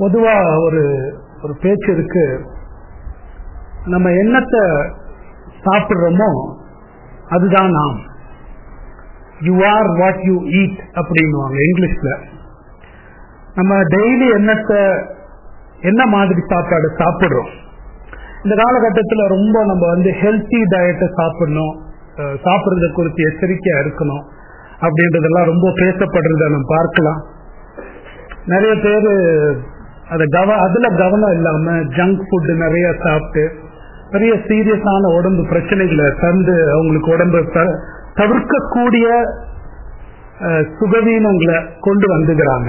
பொதுவா ஒரு ஒரு பேச்சு இருக்கு நம்ம என்னத்தை சாப்பிடுறோமோ அதுதான் நாம் you are what you eat அப்படின்னுவாங்க இங்கிலீஷ்ல நம்ம டெய்லி என்னத்தை என்ன மாதிரி சாப்பாடு சாப்பிடுறோம் இந்த காலகட்டத்தில் ரொம்ப நம்ம வந்து ஹெல்த்தி டயட்டை சாப்பிடணும் அஹ் சாப்பிடுறத குறித்து எச்சரிக்கையா இருக்கணும் அப்படின்றதெல்லாம் ரொம்ப பேசப்படுறத நம்ம பார்க்கலாம் நிறைய பேர் அத கவ அதுல கவனம் இல்லாம ஜங்க் ஃபுட் நிறைய சாப்பிட்டு பெரிய சீரியஸான உடம்பு பிரச்சனைகளை தந்து அவங்களுக்கு உடம்பு த- தவிர்க்கக்கூடிய அஹ், சுகவீனங்களை கொண்டு வந்துகிறாங்க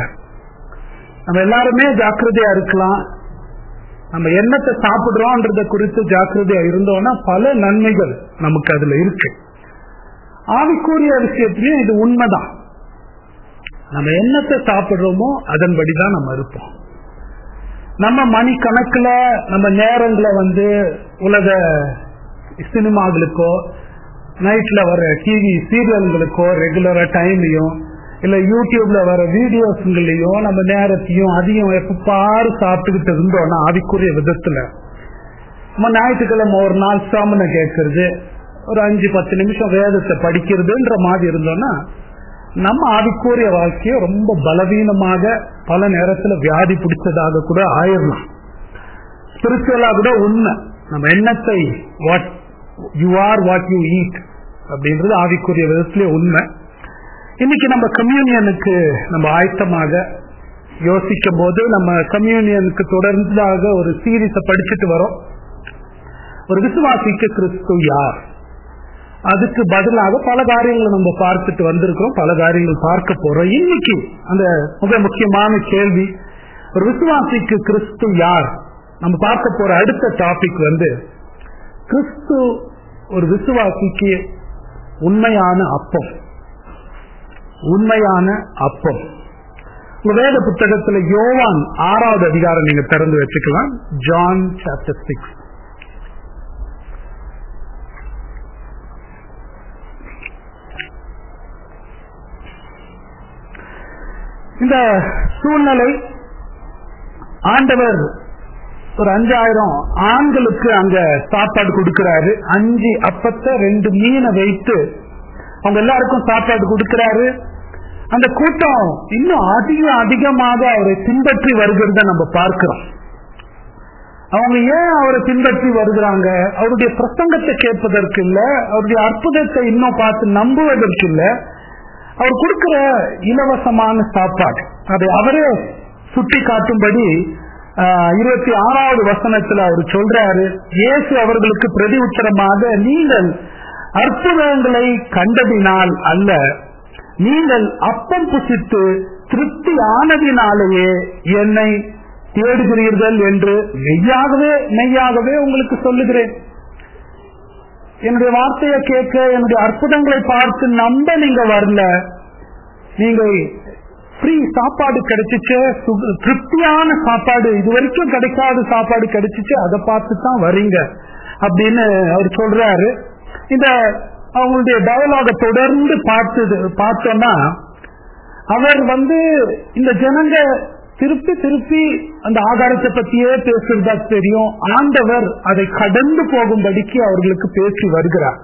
நம்ம எல்லாருமே ஜாக்கிரதையா இருக்கலாம் நம்ம என்னத்தை சாப்பிடுறோம்ன்றத குறித்து ஜாக்கிரதையா இருந்தோம்னா பல நன்மைகள் நமக்கு அதுல இருக்கு ஆவிக்குரிய விஷயத்திலயும் இது உண்மைதான் நம்ம என்னத்தை சாப்பிடுறோமோ அதன்படிதான் நம்ம இருப்போம் நம்ம மணி கணக்குல நம்ம நேரங்களை வந்து உலக சினிமாக்களுக்கோ நைட்ல வர டிவி சீரியல்களுக்கோ ரெகுலரா டைமையும் இல்ல யூடியூப்ல வர வீடியோஸ்களையும் நம்ம நேரத்தையும் அதையும் எப்ப பாரு சாப்பிட்டுக்கிட்டு இருந்தோம்னா அதுக்குரிய விதத்துல நம்ம ஞாயிற்றுக்கிழமை ஒரு நாள் சாமனை கேட்கறது ஒரு அஞ்சு பத்து நிமிஷம் வேதத்தை படிக்கிறதுன்ற மாதிரி இருந்தோம்னா நம்ம ஆவிக்குரிய வாழ்க்கையை ரொம்ப பலவீனமாக பல நேரத்துல வியாதி பிடிச்சதாக கூட ஆயிடலாம் ஸ்பிரிச்சுவலா கூட உண்மை நம்ம எண்ணத்தை what you are what you eat அப்படின்றது ஆவிக்குரிய விதத்திலே உண்மை இன்னைக்கு நம்ம கம்யூனியனுக்கு நம்ம ஆயத்தமாக யோசிக்கும் போது நம்ம கம்யூனியனுக்கு தொடர்ந்ததாக ஒரு சீரீஸ படிச்சுட்டு வரோம் ஒரு விசுவாசிக்கு கிறிஸ்து யார் அதுக்கு பதிலாக பல காரியங்களை நம்ம பார்த்துட்டு வந்திருக்கிறோம் பல காரியங்கள் பார்க்க போறோம் இன்னைக்கு அந்த மிக முக்கியமான கேள்வி ஒரு விசுவாசிக்கு கிறிஸ்து யார் நம்ம பார்க்க போற அடுத்த டாபிக் வந்து கிறிஸ்து ஒரு விசுவாசிக்கு உண்மையான அப்பம் உண்மையான அப்பம் உங்க வேத புத்தகத்துல யோவான் ஆறாவது அதிகாரம் நீங்க திறந்து வச்சுக்கலாம் ஜான் சாப்டர் சிக்ஸ் இந்த சூழ்நிலை ஆண்டவர் ஒரு அஞ்சாயிரம் ஆண்களுக்கு அங்க சாப்பாடு கொடுக்கிறாரு அஞ்சு அப்பத்தை ரெண்டு மீனை வைத்து அவங்க எல்லாருக்கும் சாப்பாடு கொடுக்கிறாரு அந்த கூட்டம் இன்னும் அதிக அதிகமாக அவரை பின்பற்றி வருகிறத நம்ம பார்க்கிறோம் அவங்க ஏன் அவரை பின்பற்றி வருகிறாங்க அவருடைய பிரசங்கத்தை கேட்பதற்கு இல்ல அவருடைய அற்புதத்தை இன்னும் பார்த்து நம்புவதற்கு இல்ல அவர் கொடுக்கிற இலவசமான சாப்பாடு அதை அவரே சுட்டி காட்டும்படி ஆஹ், இருபத்தி ஆறாவது வசனத்துல அவர் சொல்றாரு இயேசு அவர்களுக்கு பிரதி உத்தரமாக நீங்கள் அற்புதங்களை கண்டதினால் அல்ல நீங்கள் அப்பம் புசித்து திருப்தி ஆனதினாலேயே என்னை தேடுகிறீர்கள் என்று மெய்யாகவே மெய்யாகவே உங்களுக்கு சொல்லுகிறேன் என்னுடைய வார்த்தையை கேட்க என்னுடைய அற்புதங்களை பார்த்து நம்ப நீங்க வரல நீங்க ஃப்ரீ சாப்பாடு கிடைச்சிச்சு சு- திருப்தியான சாப்பாடு இது வரைக்கும் கிடைக்காத சாப்பாடு கிடைச்சிச்சு அதை பார்த்து தான் வரீங்க அப்படின்னு அவர் சொல்றாரு இந்த அவங்களுடைய டயலாக தொடர்ந்து பார்த்தது பார்த்தோம்னா அவர் வந்து இந்த ஜனங்க திருப்பி திருப்பி அந்த ஆகாரத்தை பத்தியே பேசுறதா தெரியும் ஆண்டவர் அதை கடந்து போகும்படிக்கு அவர்களுக்கு பேசி வருகிறார்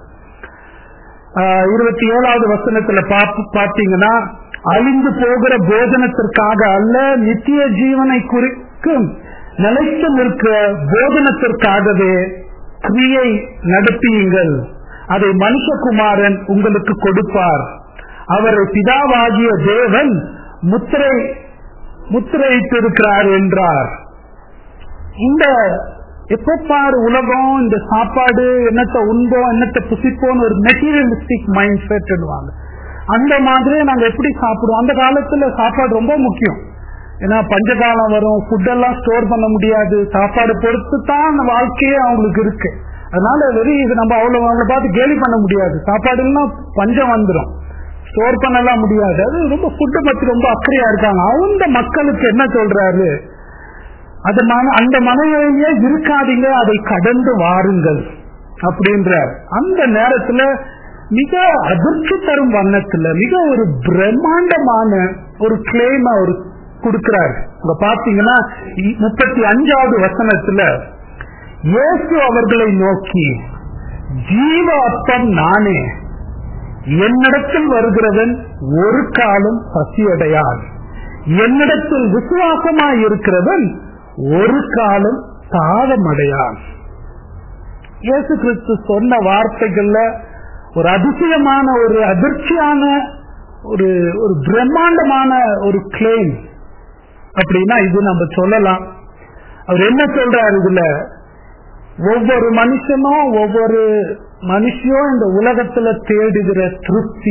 ஆஹ் இருபத்தி ஏழாவது வசனத்துல பாப்பு- பார்த்தீங்கன்னா அழிந்து போகிற போஜனத்திற்காக அல்ல நித்திய ஜீவனை குறிக்கும் நிலைத்து நிற்கிற போஜனத்திற்காகவே கிரியை நடத்தியுங்கள் அதை மனுஷகுமாரன் உங்களுக்கு கொடுப்பார் அவரை பிதாவாகிய தேவன் முத்திரை முத்திரையிட்டிருக்கிறார் என்றார் இந்த எப்ப பாரு உலகம் இந்த சாப்பாடு என்னத்தை உண்போம் என்னத்தை புசிப்போம் ஒரு மெட்டீரியலிஸ்டிக் மைண்ட் செட்னுவாங்க அந்த மாதிரி நாங்க எப்படி சாப்பிடுவோம் அந்த காலத்துல சாப்பாடு ரொம்ப முக்கியம் ஏன்னா பஞ்சகாலம் வரும் ஃபுட் எல்லாம் ஸ்டோர் பண்ண முடியாது சாப்பாடு பொறுத்து தான் அந்த வாழ்க்கையே அவங்களுக்கு இருக்கு அதனால வெறி இது நம்ம அவ்வளவு அவங்கள பார்த்து கேலி பண்ண முடியாது சாப்பாடுன்னா பஞ்சம் வந்துடும் ஸ்டோர் பண்ணலாம் முடியாது அது ரொம்ப ஃபுட்டை பத்தி ரொம்ப அக்கறையா இருக்காங்க அந்த மக்களுக்கு என்ன சொல்றாரு அது மன அந்த மனநிலையே இருக்காதீங்க அதை கடந்து வாருங்கள் அப்படின்றார் அந்த நேரத்துல மிக அதிர்ச்சி தரும் வண்ணத்துல மிக ஒரு பிரம்மாண்டமான ஒரு கிளைம ஒரு கொடுக்கிறார் இங்க பாத்தீங்கன்னா முப்பத்தி அஞ்சாவது வசனத்துல இயேசு அவர்களை நோக்கி ஜீவ அப்பம் நானே என்னிடத்தில் வருகிறவன் ஒரு காலம் பசியடையான் என்னிடத்தில் விசுவாசமாய் இருக்கிறவன் ஒரு காலம் தாகமடையான் இயேசு கிறிஸ்து சொன்ன வார்த்தைகள்ல ஒரு அதிசயமான ஒரு அதிர்ச்சியான ஒரு ஒரு பிரம்மாண்டமான ஒரு கிளைம் அப்படின்னா இது நம்ம சொல்லலாம் அவர் என்ன சொல்றாரு இதுல ஒவ்வொரு மனுஷனும் ஒவ்வொரு மனுஷியும் இந்த உலகத்துல தேடுகிற திருப்தி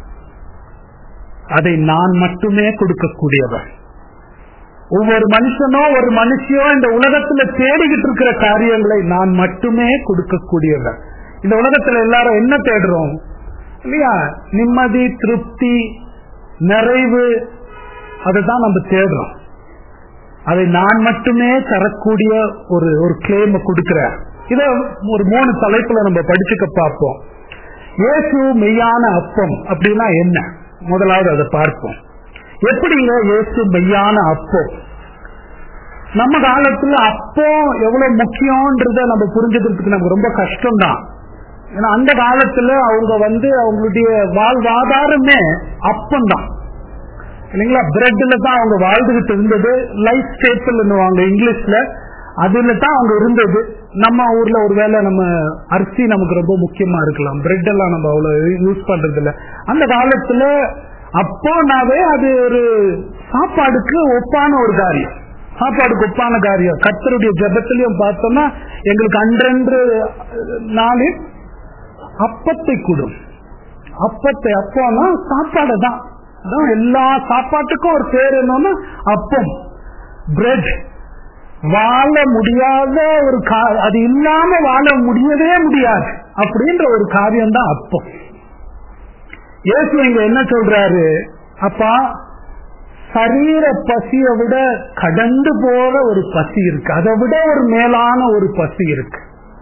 அதை நான் மட்டுமே கொடுக்கக்கூடியவர் ஒவ்வொரு மனுஷனோ ஒரு மனுஷியோ இந்த உலகத்துல தேடிக்கிட்டு இருக்கிற காரியங்களை நான் மட்டுமே கொடுக்கக்கூடியவர் இந்த உலகத்துல எல்லாரும் என்ன தேடுறோம் இல்லையா நிம்மதி திருப்தி நிறைவு அதுதான் நம்ம தேடுறோம் அதை நான் மட்டுமே தரக்கூடிய ஒரு ஒரு கிளைம கொடுக்கிறார் இத ஒரு மூணு தலைப்புல நம்ம படிச்சுக்க பார்ப்போம் இயேசு மெய்யான அப்பம் அப்படின்னா என்ன முதலாவது அதை பார்ப்போம் எப்படிங்க இயேசு மெய்யான அப்பம் நம்ம காலத்துல அப்போ எவ்வளவு முக்கியம்ன்றத நம்ம புரிஞ்சுக்கிறதுக்கு நமக்கு ரொம்ப கஷ்டம்தான் ஏன்னா அந்த காலத்துல அவங்க வந்து அவங்களுடைய வாழ்வாதாரமே அப்பம் தான் இல்லைங்களா பிரெட்ல தான் அவங்க வாழ்ந்துகிட்டு இருந்தது லைஃப் ஸ்டேப்பிள்னுவாங்க இங்கிலீஷ்ல அதுல தான் அவங்க இருந்தது நம்ம ஊர்ல ஒருவேளை நம்ம அரிசி நமக்கு ரொம்ப முக்கியமா இருக்கலாம் பிரெட் எல்லாம் நம்ம அவ்வளவு யூஸ் பண்றது இல்ல அந்த காலத்துல அப்போனாவே அது ஒரு சாப்பாடுக்கு ஒப்பான ஒரு காரியம் சாப்பாடுக்கு ஒப்பான காரியம் கத்தருடைய ஜபத்திலையும் பார்த்தோம்னா எங்களுக்கு அன்றன்று நாளில் அப்பத்தை கூடும் அப்பத்தை அப்போனா சாப்பாடு தான் அதான் எல்லா சாப்பாட்டுக்கும் ஒரு பேர் என்னன்னா அப்பம் பிரெட் வாழ முடியாத ஒரு அது இல்லாம வாழ முடியவே முடியாது அப்படின்ற ஒரு காரியம் தான் அப்பம் இயேசு இங்க என்ன சொல்றாரு அப்பா சரீர பசியை விட கடந்து போற ஒரு பசி இருக்கு அதை விட ஒரு மேலான ஒரு பசி இருக்கு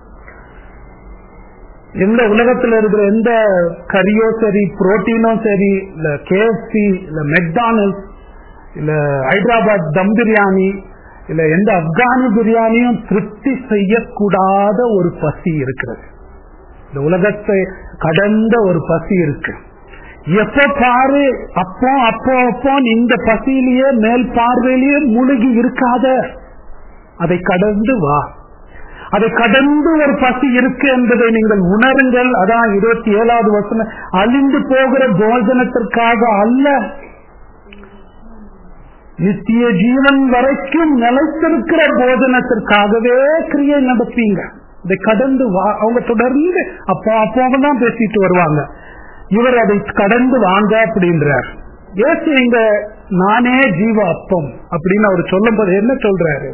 எந்த உலகத்துல இருக்கிற எந்த கறியோ சரி புரோட்டீனோ சரி இல்ல கேஎஃப்சி இல்ல மெக்டானல்ஸ் இல்ல ஹைதராபாத் தம் பிரியாணி இல்ல எந்த ஆப்கானி பிரியாணியும் திருப்தி செய்யக்கூடாத ஒரு பசி இருக்கிறது இந்த உலகத்தை கடந்த ஒரு பசி இருக்கு எப்ப பாரு அப்போ அப்போ அப்போ இந்த பசியிலேயே மேல் பார்வையிலேயே முழுகி இருக்காத அதை கடந்து வா அதை கடந்து ஒரு பசி இருக்கு என்பதை நீங்கள் உணருங்கள் அதான் இருபத்தி ஏழாவது வசனம் அழிந்து போகிற போஜனத்திற்காக அல்ல நித்திய ஜீவன் வரைக்கும் நிலைத்திருக்கிற போஜனத்திற்காகவே கிரியை நடப்பீங்க இதை கடந்து வா அவங்க தொடர்ந்து அப்போ அப்போ தான் பேசிட்டு வருவாங்க இவர் அதை கடந்து வாங்க அப்படின்றார் ஏசு இங்க நானே ஜீவ அப்பம் அப்படின்னு அவர் சொல்லும் போது என்ன சொல்றாரு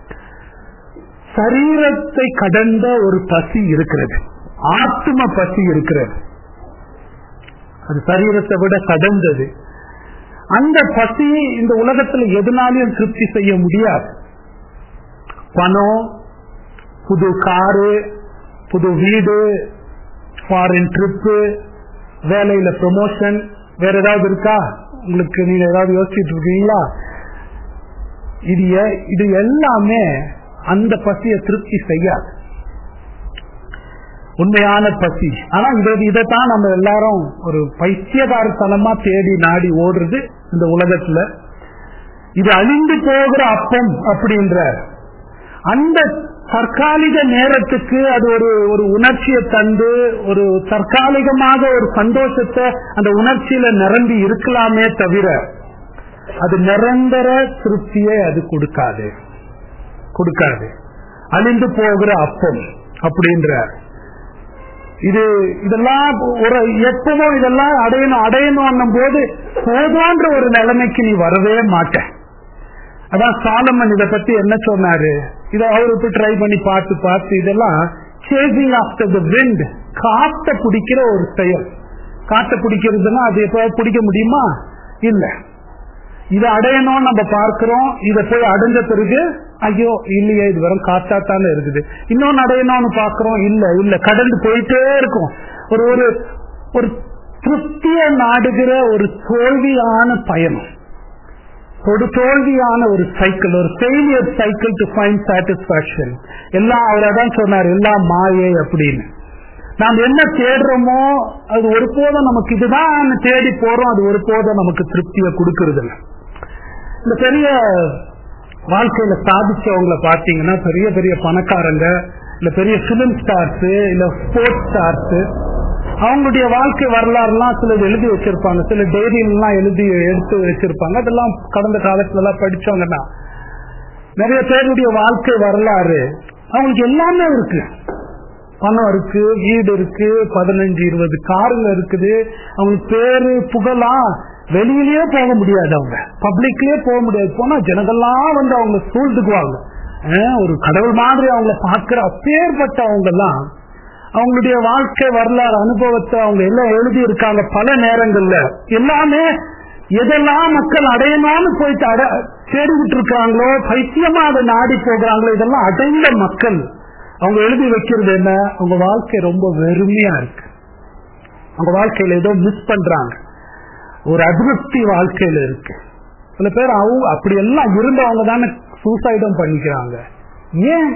சரீரத்தை கடந்த ஒரு பசி இருக்கிறது ஆத்ம பசி இருக்கிறது அது சரீரத்தை விட கடந்தது அந்த பசி இந்த உலகத்துல எதனாலையும் திருப்தி செய்ய முடியாது பணம் புது காரு புது வீடு ஃபாரின் ட்ரிப்பு வேலையில ப்ரொமோஷன் வேற ஏதாவது இருக்கா உங்களுக்கு நீங்க ஏதாவது யோசிச்சுட்டு இருக்கீங்களா இது இது எல்லாமே அந்த பசியை திருப்தி செய்யாது உண்மையான பசி ஆனா இதை இதைத்தான் நம்ம எல்லாரும் ஒரு பைத்தியகாரத்தனமா தேடி நாடி ஓடுறது இந்த உலகத்துல இது அழிந்து போகிற அப்பம் அப்படின்ற அந்த தற்காலிக நேரத்துக்கு அது ஒரு ஒரு உணர்ச்சியை தந்து ஒரு தற்காலிகமாக ஒரு சந்தோஷத்தை அந்த உணர்ச்சியில நிரம்பி இருக்கலாமே தவிர அது நிரந்தர திருப்தியை அது கொடுக்காது கொடுக்காது அழிந்து போகிற அப்பம் அப்படின்ற இது இதெல்லாம் ஒரு எப்பவும் இதெல்லாம் அடையணும் அடையணும் போது போதுன்ற ஒரு நிலைமைக்கு நீ வரவே மாட்ட அதான் சாலமன் இத பத்தி என்ன சொன்னாரு இத அவருக்கு ட்ரை பண்ணி பார்த்து பார்த்து இதெல்லாம் சேசிங் ஆஃப்டர் த விண்ட் காத்த பிடிக்கிற ஒரு செயல் காத்த பிடிக்கிறதுனா அது எப்ப பிடிக்க முடியுமா இல்ல இதை அடையணும் நம்ம பார்க்கிறோம் இதை போய் அடைஞ்ச பிறகு ஐயோ இல்லையே இது வெறும் காத்தாத்தானே இருக்குது இன்னொன்னு அடையணும்னு பாக்குறோம் இல்ல இல்ல கடந்து போயிட்டே இருக்கும் ஒரு ஒரு ஒரு திருப்திய நாடுகிற ஒரு தோல்வியான பயணம் ஒரு தோல்வியான ஒரு சைக்கிள் ஒரு failure cycle to find satisfaction எல்லாம் அவரதான் சொன்னார் எல்லாம் மாயை அப்படின்னு நாம் என்ன தேடுறோமோ அது ஒருபோதும் நமக்கு இதுதான் தேடி போறோம் அது ஒருபோதும் நமக்கு திருப்தியை கொடுக்கறது இல்லை இந்த பெரிய வாழ்க்கையில சாதிச்சவங்கள பாத்தீங்கன்னா பெரிய பெரிய பணக்காரங்க இல்ல பெரிய பிலிம் ஸ்டார்ஸ் இல்ல ஸ்போர்ட்ஸ் ஸ்டார்ஸ் அவங்களுடைய வாழ்க்கை வரலாறுலாம் சிலது எழுதி வச்சிருப்பாங்க சில டைரியிலாம் எழுதி எடுத்து வச்சிருப்பாங்க அதெல்லாம் கடந்த காலத்துல எல்லாம் படிச்சவங்கன்னா நிறைய பேருடைய வாழ்க்கை வரலாறு அவங்களுக்கு எல்லாமே இருக்கு பணம் இருக்கு வீடு இருக்கு பதினஞ்சு இருபது காருங்க இருக்குது அவங்களுக்கு பேரு புகழாம் வெளியிலயே போக முடியாது அவங்க பப்ளிக்லயே போக முடியாது போனா ஜனங்கள்லாம் வந்து அவங்க சூழ்ந்துக்குவாங்க அஹ் ஒரு கடவுள் மாதிரி அவங்கள பாக்குற அப்பேற்பட்ட அவங்க எல்லாம் அவங்களுடைய வாழ்க்கை வரலாறு அனுபவத்தை அவங்க எல்லாம் எழுதி இருக்காங்க பல நேரங்கள்ல எல்லாமே எதெல்லாம் மக்கள் அடையணும்னு போயிட்டு அட தேடிவிட்டு இருக்காங்களோ பைத்தியமா அதை நாடி போகிறாங்களோ இதெல்லாம் அடைந்த மக்கள் அவங்க எழுதி வைக்கிறது என்ன அவங்க வாழ்க்கை ரொம்ப வெறுமையா இருக்கு அவங்க வாழ்க்கையில ஏதோ மிஸ் பண்றாங்க ஒரு அதிருப்தி வாழ்க்கையில இருக்கு சில பேர் அவங்க அப்படி எல்லாம் இருந்தவங்க தானே சூசைடும் பண்ணிக்கிறாங்க ஏன்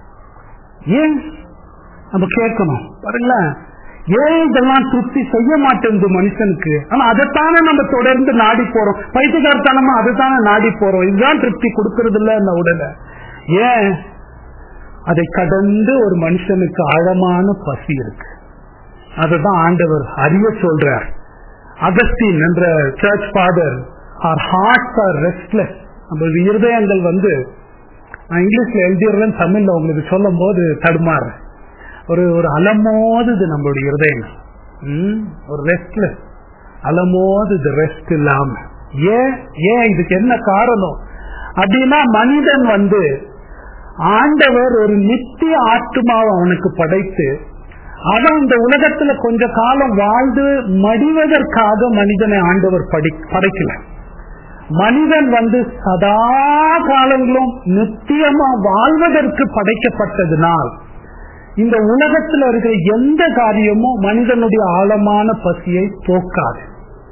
ஏன் நம்ம கேட்கணும் பாருங்களேன் ஏன் இதெல்லாம் திருப்தி செய்ய மாட்டேங்குது மனுஷனுக்கு ஆனா அதைத்தானே நம்ம தொடர்ந்து நாடி போறோம் பைத்தியகாரத்தனமா அதைத்தானே நாடி போறோம் இதுதான் திருப்தி கொடுக்கறது இல்ல இந்த உடலை ஏன் அதை கடந்து ஒரு மனுஷனுக்கு ஆழமான பசி இருக்கு அதுதான் ஆண்டவர் அறிய சொல்றார் அகஸ்டின் என்ற church father our hearts are restless நம்ம இருதயங்கள் வந்து நான் இங்கிலீஷ்ல எழுதிடுறேன் தமிழ்ல உங்களுக்கு சொல்லும் போது தடுமாறு ஒரு ஒரு அலமோதுது நம்மளுடைய இருதயம் ஒரு ரெஸ்ட்லெஸ் அலமோதுது ரெஸ்ட் இல்லாம ஏன் ஏன் இதுக்கு என்ன காரணம் அப்படின்னா மனிதன் வந்து ஆண்டவர் ஒரு நித்திய ஆத்மாவை அவனுக்கு படைத்து அவன் இந்த உலகத்துல கொஞ்ச காலம் வாழ்ந்து மடிவதற்காக மனிதனை ஆண்டவர் படி படைக்கல மனிதன் வந்து சதா காலங்களும் நித்தியமா வாழ்வதற்கு படைக்கப்பட்டதுனால் இந்த உலகத்துல இருக்கிற எந்த காரியமும் மனிதனுடைய ஆழமான பசியை போக்காது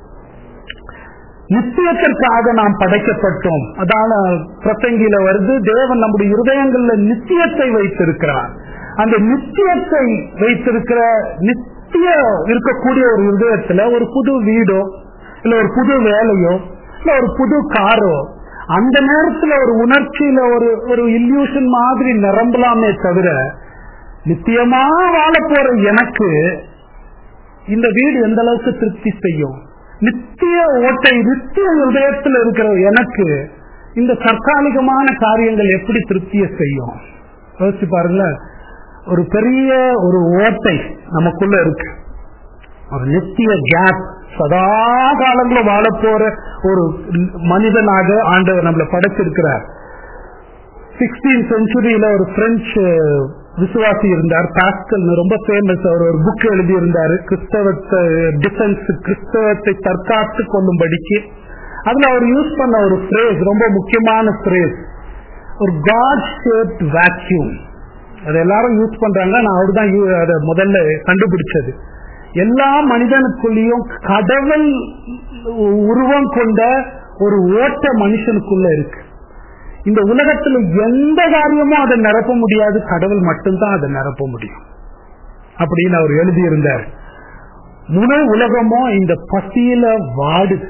நித்தியத்திற்காக நாம் படைக்கப்பட்டோம் அதான பிரசங்கில வருது தேவன் நம்முடைய இருதயங்கள்ல நித்தியத்தை வைத்திருக்கிறார் அந்த நித்தியத்தை வைத்திருக்கிற நித்திய இருக்கக்கூடிய ஒரு இருதயத்துல ஒரு புது வீடோ இல்ல ஒரு புது வேலையோ இல்ல ஒரு புது காரோ அந்த நேரத்துல ஒரு உணர்ச்சியில ஒரு ஒரு இல்யூஷன் மாதிரி நிரம்பலாமே தவிர நித்தியமா வாழ போற எனக்கு இந்த வீடு எந்த அளவுக்கு திருப்தி செய்யும் நித்திய ஓட்டை நித்திய இதயத்தில் இருக்கிற எனக்கு இந்த தற்காலிகமான காரியங்கள் எப்படி திருப்திய செய்யும் யோசிச்சு பாருங்க ஒரு பெரிய ஒரு ஓட்டை நமக்குள்ள இருக்கு ஒரு நித்திய கேப் சதா காலங்களும் வாழ போற ஒரு மனிதனாக ஆண்டவர் நம்மளை படைச்சிருக்கிறார் சிக்ஸ்டீன் செஞ்சுரியில ஒரு பிரெஞ்சு விசுவாசி இருந்தார் பாஸ்கல் ரொம்ப ஃபேமஸ் அவர் ஒரு புக் எழுதி இருந்தாரு கிறிஸ்தவத்தை டிஃபென்ஸ் கிறிஸ்தவத்தை தற்காத்து கொள்ளும்படிக்கு அதுல அவர் யூஸ் பண்ண ஒரு பிரேஸ் ரொம்ப முக்கியமான பிரேஸ் ஒரு காட் ஷேப்ட் வேக்யூம் அது எல்லாரும் யூஸ் பண்றாங்க நான் அவர் தான் அதை முதல்ல கண்டுபிடிச்சது எல்லா மனிதனுக்குள்ளேயும் கடவுள் உருவம் கொண்ட ஒரு ஓட்ட மனுஷனுக்குள்ள இருக்கு இந்த உலகத்துல எந்த காரியமும் அதை நிரப்ப முடியாது கடவுள் மட்டும்தான் அதை நிரப்ப முடியும் அப்படின்னு அவர் எழுதியிருந்தார் முழு உலகமும் இந்த பசியில வாடுது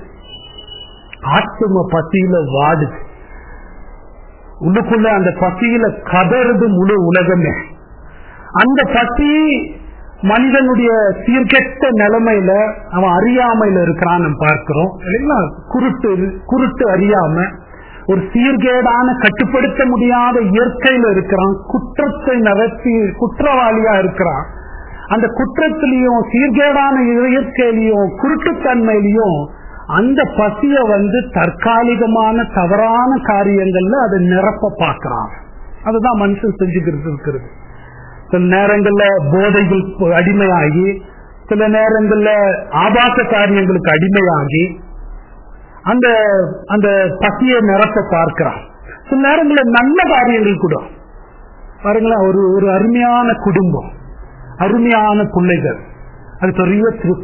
ஆத்தும பசியில வாடுது உள்ளுக்குள்ள அந்த பசியில கதறுது முழு உலகமே அந்த பசி மனிதனுடைய சீர்கெட்ட நிலைமையில அவன் அறியாமையில இருக்கிறான் நம்ம பார்க்கிறோம் இல்லைங்களா குருட்டு குருட்டு அறியாம ஒரு சீர்கேடான கட்டுப்படுத்த முடியாத இயற்கையில இருக்கிறான் குற்றத்தை நடத்தி குற்றவாளியா இருக்கிறான் அந்த குற்றத்திலையும் சீர்கேடான இயற்கையிலையும் குருட்டுத்தன்மையிலையும் அந்த பசிய வந்து தற்காலிகமான தவறான காரியங்கள்ல அதை நிரப்ப பார்க்கிறான் அதுதான் மனுஷன் செஞ்சுக்கிறது இருக்கிறது சில நேரங்கள்ல போதைகள் அடிமையாகி சில நேரங்கள்ல ஆபாச காரியங்களுக்கு அடிமையாகி அந்த அந்த பசியை நிரப்ப பார்க்கிறான் சில நேரங்களில் நல்ல காரியங்கள் கூட பாருங்களேன் ஒரு ஒரு அருமையான குடும்பம் அருமையான பிள்ளைகள் அது பெரிய திருப்தி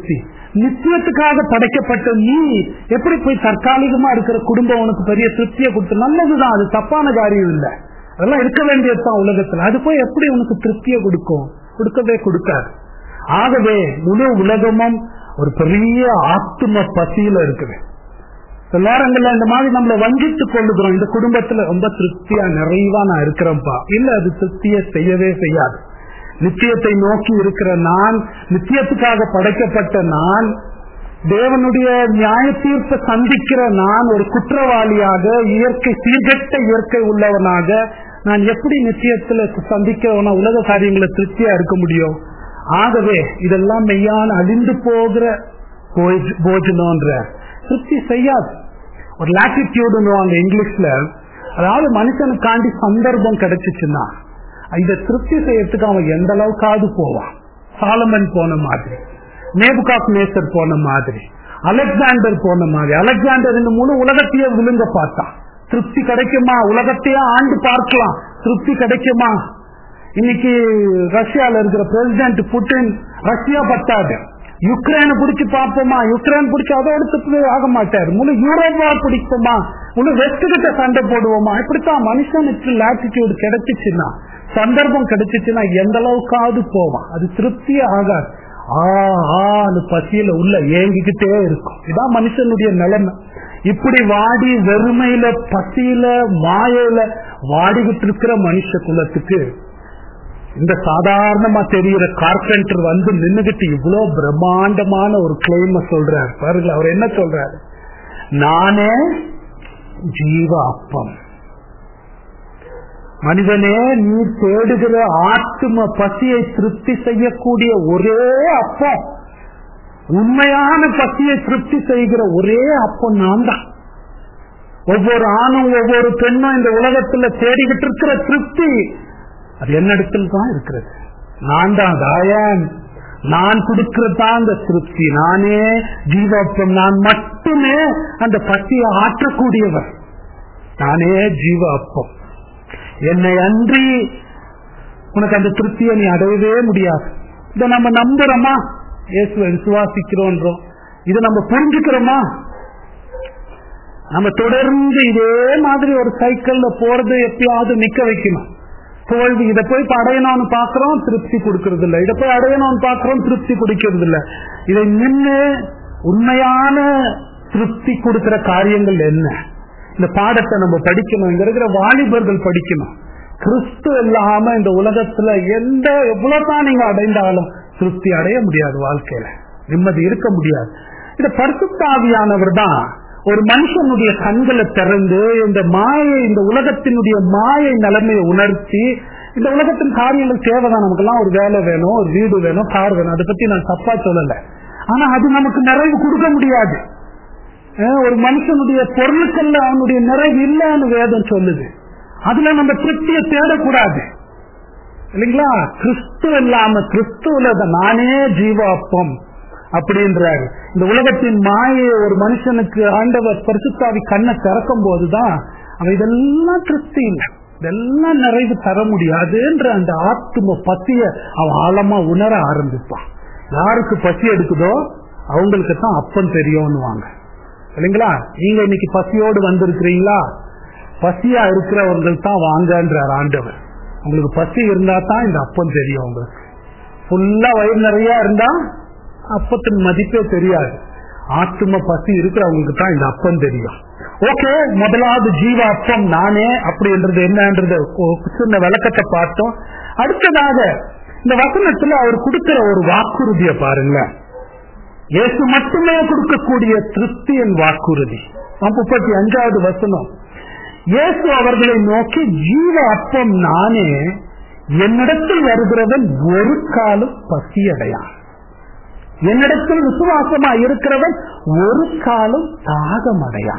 நித்தியத்துக்காக படைக்கப்பட்ட நீ எப்படி போய் தற்காலிகமா இருக்கிற குடும்பம் உனக்கு பெரிய திருப்தியை கொடுத்து நல்லதுதான் அது தப்பான காரியம் இல்லை அதெல்லாம் இருக்க வேண்டியதுதான் உலகத்துல அது போய் எப்படி உனக்கு திருப்தியை கொடுக்கும் கொடுக்கவே கொடுக்காது ஆகவே முழு உலகமும் ஒரு பெரிய ஆத்தும பசியில இருக்குது சில நேரங்கள்ல இந்த மாதிரி நம்மளை வஞ்சித்து கொள்ளுகிறோம் இந்த குடும்பத்துல ரொம்ப திருப்தியா நிறைவா நான் இருக்கிறேன்ப்பா இல்ல அது திருப்தியை செய்யவே செய்யாது நித்தியத்தை நோக்கி இருக்கிற நான் நித்தியத்துக்காக படைக்கப்பட்ட நான் தேவனுடைய நியாய தீர்ப்பை சந்திக்கிற நான் ஒரு குற்றவாளியாக இயற்கை சீர்கெட்ட இயற்கை உள்ளவனாக நான் எப்படி நித்தியத்துல சந்திக்கிறவனா உலக காரியங்களை திருப்தியா இருக்க முடியும் ஆகவே இதெல்லாம் மெய்யான அழிந்து போகிற போஜ- போஜனம்ன்ற திருப்தி செய்யாது ஒரு லாட்டிடியூடுன்னு இங்கிலீஷ்ல அதாவது மனுஷனுக்காண்டி சந்தர்ப்பம் கிடைச்சிச்சுன்னா இதை திருப்தி செய்யறதுக்கு அவன் எந்த அளவுக்காவது போவான் சாலமன் போன மாதிரி நேபுகாக் நேசர் போன மாதிரி அலெக்சாண்டர் போன மாதிரி அலெக்சாண்டர் இந்த முழு உலகத்தையே விழுங்க பார்த்தான் திருப்தி கிடைக்குமா உலகத்தையே ஆண்டு பார்க்கலாம் திருப்தி கிடைக்குமா இன்னைக்கு ரஷ்யால இருக்கிற பிரசிடென்ட் புட்டின் ரஷ்யா பத்தாது யுக்ரைனை பிடிச்சு பார்ப்போமா யுக்ரைன் பிடிச்சு அதோட திருப்தி ஆக மாட்டார் முழு யூரோப்பா பிடிப்போமா முழு வெஸ்ட் கிட்ட சண்டை போடுவோமா இப்படித்தான் மனுஷனுக்கு லாட்டிடியூட் கிடைச்சிச்சுன்னா சந்தர்ப்பம் கிடைச்சிச்சுன்னா எந்த அளவுக்காவது போவான் அது திருப்தியே ஆகாது ஆ ஆன்னு பசியில உள்ள ஏங்கிக்கிட்டே இருக்கும் இதான் மனுஷனுடைய நிலைமை இப்படி வாடி வெறுமையில பசியில மாயையில வாடிக்கிட்டு இருக்கிற மனுஷ குலத்துக்கு இந்த சாதாரணமா தெரிகிற கார்பெண்டர் வந்து நின்னுகிட்டு இவ்வளவு பிரம்மாண்டமான ஒரு கிளைம சொல்றார் பாருங்க அவர் என்ன சொல்றாரு நானே ஜீவ அப்பம் மனிதனே நீ தேடுகிற ஆத்தும பசியை திருப்தி செய்யக்கூடிய ஒரே அப்பம் உண்மையான பசியை திருப்தி செய்கிற ஒரே அப்பம் நான் தான் ஒவ்வொரு ஆணும் ஒவ்வொரு பெண்ணும் இந்த உலகத்துல தேடிக்கிட்டு இருக்கிற திருப்தி அது என்னிடத்தில் தான் இருக்கிறது நான் தான் தாயன் நான் கொடுக்கிறதான் அந்த திருப்தி நானே ஜீவாப்பம் நான் மட்டுமே அந்த பசியை ஆற்றக்கூடியவர் நானே ஜீவ அப்பம் என்னை அன்றி உனக்கு அந்த திருப்தியை நீ அடையவே முடியாது இதை நம்ம நம்புறோமா இயேசுவை விசுவாசிக்கிறோன்றோம் இதை நம்ம புரிஞ்சுக்கிறோமா நம்ம தொடர்ந்து இதே மாதிரி ஒரு சைக்கிள்ல போறது எப்பயாவது நிக்க வைக்கணும் தோல்வி இதை போய் இப்ப அடையணும்னு பாக்குறோம் திருப்தி கொடுக்கறது இல்ல இதை போய் அடையணும்னு பாக்குறோம் திருப்தி கொடுக்கறது இல்ல இதை நின்று உண்மையான திருப்தி கொடுக்கிற காரியங்கள் என்ன இந்த பாடத்தை நம்ம படிக்கணும் இங்க இருக்கிற வாலிபர்கள் படிக்கணும் கிறிஸ்து இல்லாம இந்த உலகத்துல எந்த எவ்வளவுதான் நீங்க அடைந்தாலும் திருப்தி அடைய முடியாது வாழ்க்கையில நிம்மதி இருக்க முடியாது இந்த பரிசுத்தாவியானவர் தான் ஒரு மனுஷனுடைய கண்களை திறந்து இந்த மாயை இந்த உலகத்தினுடைய மாயை நிலைமையை உணர்த்தி இந்த உலகத்தின் காரியங்கள் தேவைதான் நமக்கெல்லாம் ஒரு வேலை வேணும் ஒரு வீடு வேணும் கார் வேணும் அதை பத்தி நான் தப்பா சொல்லல ஆனா அது நமக்கு நிறைவு கொடுக்க முடியாது அஹ் ஒரு மனுஷனுடைய பொருளுக்கல்ல அவனுடைய நிறைவு இல்லைன்னு வேதம் சொல்லுது அதுல நம்ம திருப்தியை தேடக்கூடாது இல்லைங்களா கிறிஸ்து இல்லாம கிறிஸ்துவல நானே ஜீவாப்பம் அப்படின்றாரு இந்த உலகத்தின் மாயை ஒரு மனுஷனுக்கு ஆண்டவர் பரிசுத்தாவி கண்ணை திறக்கும் போதுதான் அவன் இதெல்லாம் திருப்தி இல்லை இதெல்லாம் நிறைவு தர முடியாதுன்ற அந்த ஆத்தும பசிய அவன் ஆழமா உணர ஆரம்பிப்பான் யாருக்கு பசி எடுக்குதோ அவங்களுக்கு தான் அப்பம் தெரியும்னு வாங்க இல்லைங்களா நீங்க இன்னைக்கு பசியோடு வந்திருக்கிறீங்களா பசியா இருக்கிறவர்கள் தான் வாங்கன்றார் ஆண்டவர் உங்களுக்கு பசி இருந்தா தான் இந்த அப்பம் தெரியும் உங்களுக்கு ஃபுல்லா வயிறு நிறைய இருந்தா அப்பத்தின் மதிப்பே தெரியாது ஆத்தும பசி இருக்கிறவங்களுக்கு தான் இந்த அப்பம் தெரியும் ஓகே முதலாவது ஜீவ அப்பம் நானே அப்படின்றது என்னன்றது ஒரு சின்ன விளக்கத்தை பார்த்தோம் அடுத்ததாக இந்த வசனத்துல அவர் கொடுக்கிற ஒரு வாக்குறுதியை பாருங்க இயேசு மட்டுமே கொடுக்கக்கூடிய திருப்தியின் வாக்குறுதி முப்பத்தி அஞ்சாவது வசனம் இயேசு அவர்களை நோக்கி ஜீவ அப்பம் நானே என்னிடத்தில் வருகிறவன் ஒரு காலம் பசியடையான் என்னிடத்தில் விசுவாசமா இருக்கிறவன் ஒரு காலம் தாகம் அடையான்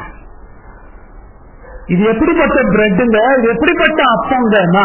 இது எப்படிப்பட்ட பிரெட்டுங்க இது எப்படிப்பட்ட அப்பங்கன்னா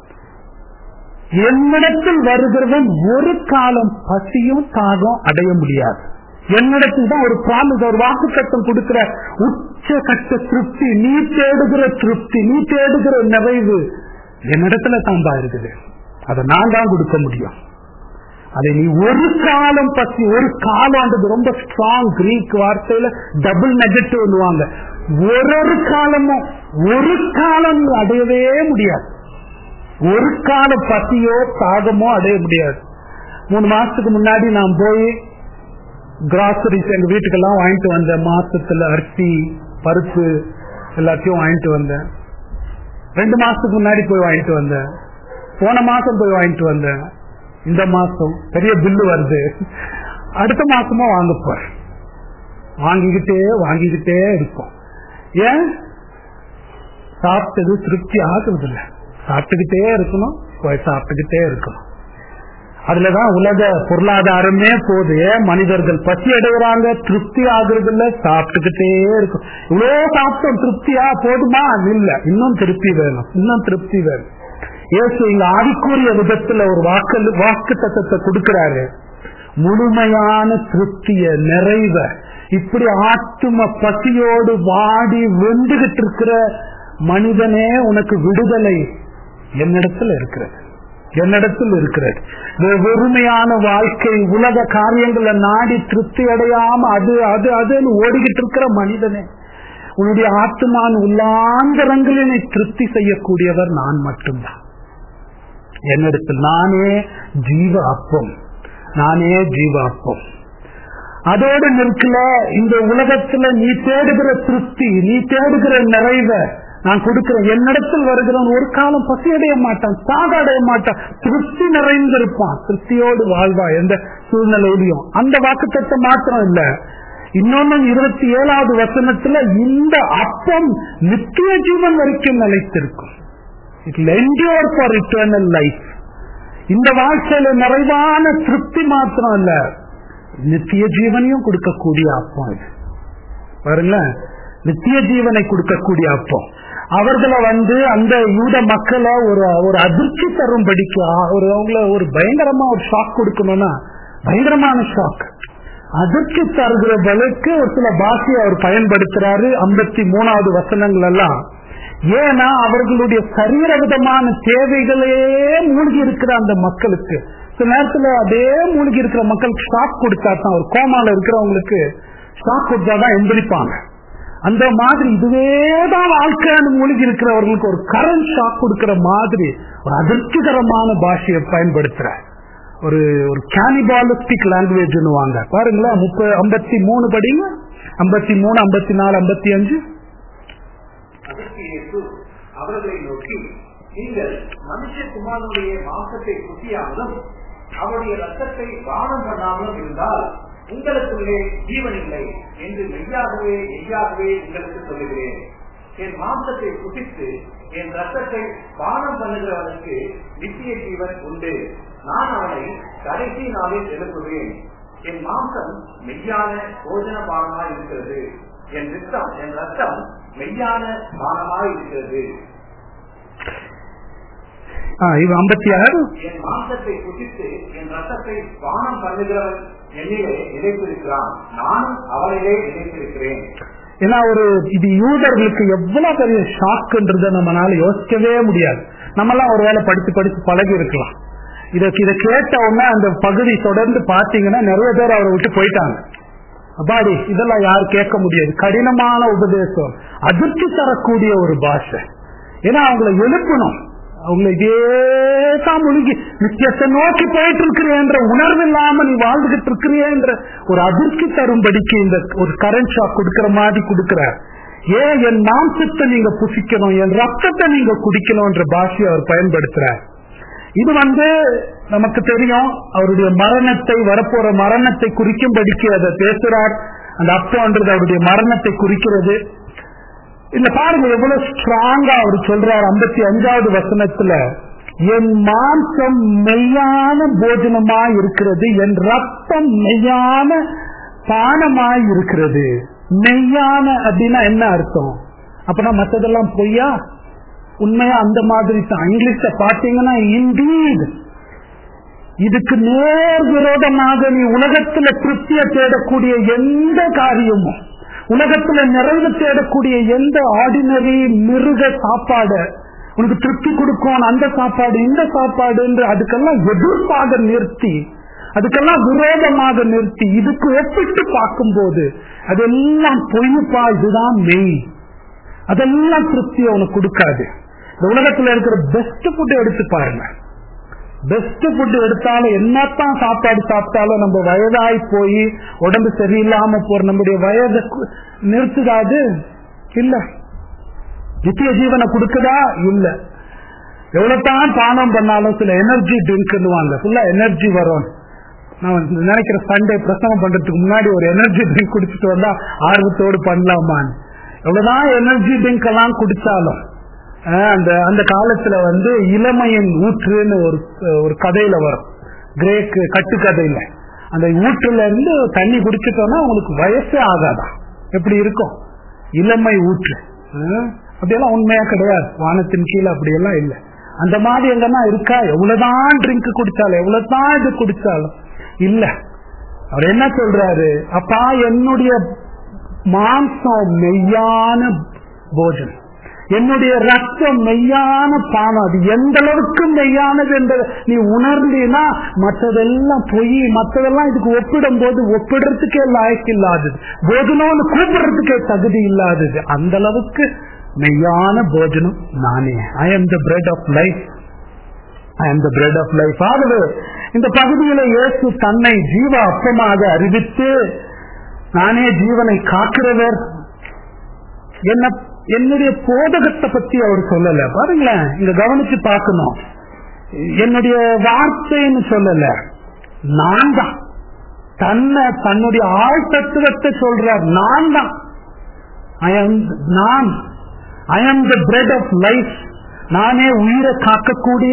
என்னிடத்தில் வருகிறவன் ஒரு காலம் பசியும் தாகம் அடைய முடியாது என்னிடத்தில் தான் ஒரு ப்ராமிஸ் ஒரு வாக்கு கட்டம் கொடுக்கிற உச்ச கட்ட திருப்தி நீ தேடுகிற திருப்தி நீ தேடுகிற நிறைவு என்னிடத்துல தான்பா இருக்குது அதை நான் தான் கொடுக்க முடியும் அதை நீ ஒரு காலம் பத்தி ஒரு காலம்ன்றது ரொம்ப ஸ்ட்ராங் கிரீக் வார்த்தையில டபுள் நெகட்டிவ்னுவாங்க ஒரு ஒரு காலமும் ஒரு காலம் நீ அடையவே முடியாது ஒரு கால பசியோ தாகமோ அடைய முடியாது மூணு மாசத்துக்கு முன்னாடி நான் போய் கிராசரிஸ் எங்க வீட்டுக்கெல்லாம் வாங்கிட்டு வந்தேன் மாசத்துல அரிசி பருப்பு எல்லாத்தையும் வாங்கிட்டு வந்தேன் ரெண்டு மாசத்துக்கு முன்னாடி போய் வாங்கிட்டு வந்தேன் போன மாசம் போய் வாங்கிட்டு வந்தேன் இந்த மாசம் பெரிய பில்லு வருது அடுத்த மாசமும் வாங்க போறேன் வாங்கிக்கிட்டே வாங்கிக்கிட்டே இருக்கும் ஏன் சாப்பிட்டது திருப்தி ஆகுறது இல்ல சாப்பிட்டுக்கிட்டே இருக்கணும் போய் சாப்பிட்டுக்கிட்டே இருக்கணும் அதுலதான் உலக பொருளாதாரமே போது மனிதர்கள் பசி அடைகிறாங்க திருப்தி ஆகுறது இல்ல சாப்பிட்டுக்கிட்டே இருக்கும் இவ்வளவு சாப்பிட்டோம் திருப்தியா போதுமா இல்ல இன்னும் திருப்தி வேணும் இன்னும் திருப்தி வேணும் இயேசு இங்க ஆவிக்குரிய விதத்துல ஒரு வாக்கு வாக்கு தத்தத்தை கொடுக்கிறாரு முழுமையான திருப்திய நிறைவ இப்படி ஆத்தும பசியோடு வாடி வெந்துகிட்டு இருக்கிற மனிதனே உனக்கு விடுதலை என்னிடத்துல இருக்கிறது என்னிடத்தில் இருக்கிறது வெறுமையான வாழ்க்கை உலக காரியங்களை நாடி திருப்தி அடையாம அது அது அதுன்னு ஓடிக்கிட்டு இருக்கிற மனிதனே உன்னுடைய ஆத்மான உள்ளாந்தரங்களினை திருப்தி செய்யக்கூடியவர் நான் மட்டும்தான் என்னிடத்தில் நானே ஜீவ அப்பம் நானே ஜீவ அப்பம் அதோடு நிற்கல இந்த உலகத்துல நீ தேடுகிற திருப்தி நீ தேடுகிற நிறைவ நான் கொடுக்கிறேன் என்னிடத்தில் வருகிறவன் ஒரு காலம் பசி அடைய மாட்டான் சாக அடைய மாட்டான் திருப்தி நிறைந்திருப்பான் திருப்தியோடு வாழ்வா எந்த சூழ்நிலையிலையும் அந்த வாக்குத்தத்தை மாத்திரம் இல்ல இன்னொன்னு இருபத்தி ஏழாவது வசனத்துல இந்த அப்பம் நித்திய ஜீவன் வரைக்கும் நிலைத்திருக்கும் it endure for eternal life இந்த வாழ்க்கையில நிறைவான திருப்தி மாத்திரம் இல்ல நித்திய ஜீவனையும் கொடுக்கக்கூடிய அப்பம் இது பாருங்களேன் நித்திய ஜீவனை கொடுக்கக்கூடிய அப்பம் அவர்களை வந்து அந்த யூத மக்களை ஒரு ஒரு அதிர்ச்சி தரும்படிக்கு ஒரு அவங்கள ஒரு பயங்கரமா ஒரு ஷாக் கொடுக்கணும்னா பயங்கரமான ஷாக் அதிர்ச்சி தருகிற பலுக்கு ஒரு சில பாஷையை அவர் பயன்படுத்துறாரு ஐம்பத்தி மூணாவது வசனங்கள் எல்லாம் ஏன்னா அவர்களுடைய சரீர விதமான தேவைகளே மூழ்கி இருக்கிற அந்த மக்களுக்கு சில நேரத்துல அதே மூழ்கி இருக்கிற மக்களுக்கு ஷாக் கொடுத்தா தான் ஒரு கோமால இருக்கிறவங்களுக்கு ஷாக் கொடுத்தாதான் எந்திரிப்பாங்க அந்த மாதிரி இதுவேதான் வாழ்க்கைன்னு மூழ்கி இருக்கிறவர்களுக்கு ஒரு கரண்ட் ஷாக் கொடுக்கிற மாதிரி ஒரு அதிர்ச்சிகரமான பாஷையை பயன்படுத்துற ஒரு ஒரு கேனிபாலிஸ்டிக் லாங்குவேஜ் வாங்க பாருங்களேன் முப்பது ஐம்பத்தி மூணு படிங்க ஐம்பத்தி மூணு ஐம்பத்தி நாலு ஐம்பத்தி அஞ்சு அதற்கு இயேசு அவர்களை நோக்கி நீங்கள் மனுஷகுமாரனுடைய மாம்சத்தை குத்தியாமலும் அவருடைய ரத்தத்தை பானம் பண்ணாமலும் இருந்தால் உங்களுக்குள்ளே ஜீவன் இல்லை என்று மெய்யாகவே மெய்யாகவே உங்களுக்கு சொல்லுகிறேன் என் மாம்சத்தை புசித்து என் ரத்தத்தை பானம் பண்ணுகிறவனுக்கு நித்திய ஜீவன் உண்டு நான் அவனை கடைசி நாளில் எழுப்புவேன் என் மாம்சம் மெய்யான போஜன பானமாய் இருக்கிறது என் ரத்தம் என் ரத்தம் மெய்யான பானமாய் இருக்கிறது ஐம்பத்தி ஆறு என் மாம்சத்தை புசித்து என் ரத்தத்தை பானம் பண்ணுகிறவன் என்னிலே நிலைத்திருக்கிறான் நானும் அவனிலே நிலைத்திருக்கிறேன் ஏன்னா ஒரு இது யூதர்களுக்கு எவ்வளவு பெரிய ஷாக்குன்றத நம்மளால யோசிக்கவே முடியாது நம்மலாம் ஒரு வேலை படிச்சு படிச்சு பழகி இருக்கலாம் இத இதை கேட்ட உடனே அந்த பகுதி தொடர்ந்து பாத்தீங்கன்னா நிறைய பேர் அவரை விட்டு போயிட்டாங்க அப்பாடி இதெல்லாம் யாரும் கேட்க முடியாது கடினமான உபதேசம் அதிர்ச்சி தரக்கூடிய ஒரு பாஷை ஏன்னா அவங்களை எழுப்பணும் அவங்களை இதேதான் முழுகி நித்தியத்தை நோக்கி போயிட்டு இருக்கிறேன்ற உணர்வு இல்லாம நீ வாழ்ந்துகிட்டு இருக்கிறேன்ற ஒரு அதிர்ச்சி தரும்படிக்கு இந்த ஒரு கரண்ட் ஷாக் கொடுக்கிற மாதிரி கொடுக்கிற ஏன் என் மாம்சத்தை நீங்க புசிக்கணும் என் ரத்தத்தை நீங்க குடிக்கணும்ன்ற பாஷையை அவர் பயன்படுத்துறார் இது வந்து நமக்கு தெரியும் அவருடைய மரணத்தை வரப்போற மரணத்தை குறிக்கும்படிக்கு அதை பேசுறார் அந்த அப்பன்றது அவருடைய மரணத்தை குறிக்கிறது இல்ல பாருங்க எவ்வளவு ஸ்ட்ராங்கா அவர் சொல்றார் ஐம்பத்தி அஞ்சாவது வசனத்துல என் மாம்சம் மெய்யான போஜனமாய் இருக்கிறது என் ரத்தம் மெய்யான பானமாய் இருக்கிறது மெய்யான அப்படின்னா என்ன அர்த்தம் அப்பனா மத்ததெல்லாம் பொய்யா உண்மையா அந்த மாதிரி தான் இங்கிலீஷ்ல பாத்தீங்கன்னா இண்டீட் இதுக்கு நேர் விரோதமாக நீ உலகத்துல திருப்தியை தேடக்கூடிய எந்த காரியமும் உலகத்துல நிறைவு தேடக்கூடிய எந்த ஆர்டினரி மிருக சாப்பாடு உனக்கு திருப்தி கொடுக்கும் அந்த சாப்பாடு இந்த சாப்பாடு என்று அதுக்கெல்லாம் எதிர்ப்பாக நிறுத்தி அதுக்கெல்லாம் விரோதமாக நிறுத்தி இதுக்கு ஒப்பிட்டு பார்க்கும்போது அதெல்லாம் பொய்ப்பா இதுதான் மெய் அதெல்லாம் திருப்தி அவனுக்கு கொடுக்காது இந்த உலகத்துல இருக்கிற பெஸ்ட் ஃபுட் எடுத்து பாருங்க பெஸ்ட் ஃபுட் எடுத்தாலும் என்னத்தான் சாப்பாடு சாப்பிட்டாலும் நம்ம வயதாய் போய் உடம்பு சரியில்லாம போற நம்முடைய வயதை கு- நிறுத்துதாது இல்ல நித்திய ஜீவனை கொடுக்குதா இல்ல எவ்வளவுதான் பானம் பண்ணாலும் சில எனர்ஜி ட்ரிங்க்னுவாங்க ஃபுல்லா எனர்ஜி வரும் நான் நினைக்கிற சண்டே பிரசவம் பண்றதுக்கு முன்னாடி ஒரு எனர்ஜி ட்ரிங்க் குடிச்சிட்டு வந்தா ஆர்வத்தோடு பண்ணலாமான்னு எவ்வளவுதான் எனர்ஜி ட்ரிங்க் எல்லாம் குடிச்சாலும் ஆஹ் அந்த அந்த காலத்துல வந்து இளமையின் ஊற்றுன்னு ஒரு ஒரு கதையில வரும் கிரேக்கு கட்டுக்கதையில அந்த ஊற்றுல இருந்து தண்ணி குடிச்சிட்டோம்னா உங்களுக்கு வயசே ஆகாதான் எப்படி இருக்கும் இளமை ஊற்று ஆஹ் அப்படியெல்லாம் உண்மையா கிடையாது வானத்தின் கீழே அப்படியெல்லாம் இல்லை அந்த மாதிரி எங்கன்னா இருக்கா எவ்வளவுதான் ட்ரிங்க் குடிச்சாலும் எவ்வளவுதான் இது குடிச்சாலும் இல்ல அவர் என்ன சொல்றாரு அப்பா என்னுடைய மாம்சம் மெய்யான போஜனம் என்னுடைய ரத்தம் மெய்யான பானம் அது எந்த அளவுக்கு மெய்யானது என்பதை நீ உணர்ந்தீனா மற்றதெல்லாம் பொய் மற்றதெல்லாம் இதுக்கு ஒப்பிடும் போது ஒப்பிடுறதுக்கே லாய்க்கு இல்லாதது போஜனம்னு கூப்பிடுறதுக்கே தகுதி இல்லாதது அந்த அளவுக்கு மெய்யான போஜனம் நானே I am the bread of life I am the bread of life ஆகவே இந்த பகுதியில இயேசு தன்னை ஜீவ அப்பமாக அறிவித்து நானே ஜீவனை காக்கிறவர் என்ன என்னுடைய போதகத்தை பத்தி அவர் சொல்லல பாருங்களேன் இங்க கவனிச்சு பார்க்கணும் என்னுடைய வார்த்தைன்னு சொல்லல நான் தான் தன்னை தன்னுடைய ஆள் தத்துவத்தை சொல்றார் நான் தான் ஐ am நான் I am the bread of life நானே உயிரை காக்கக்கூடிய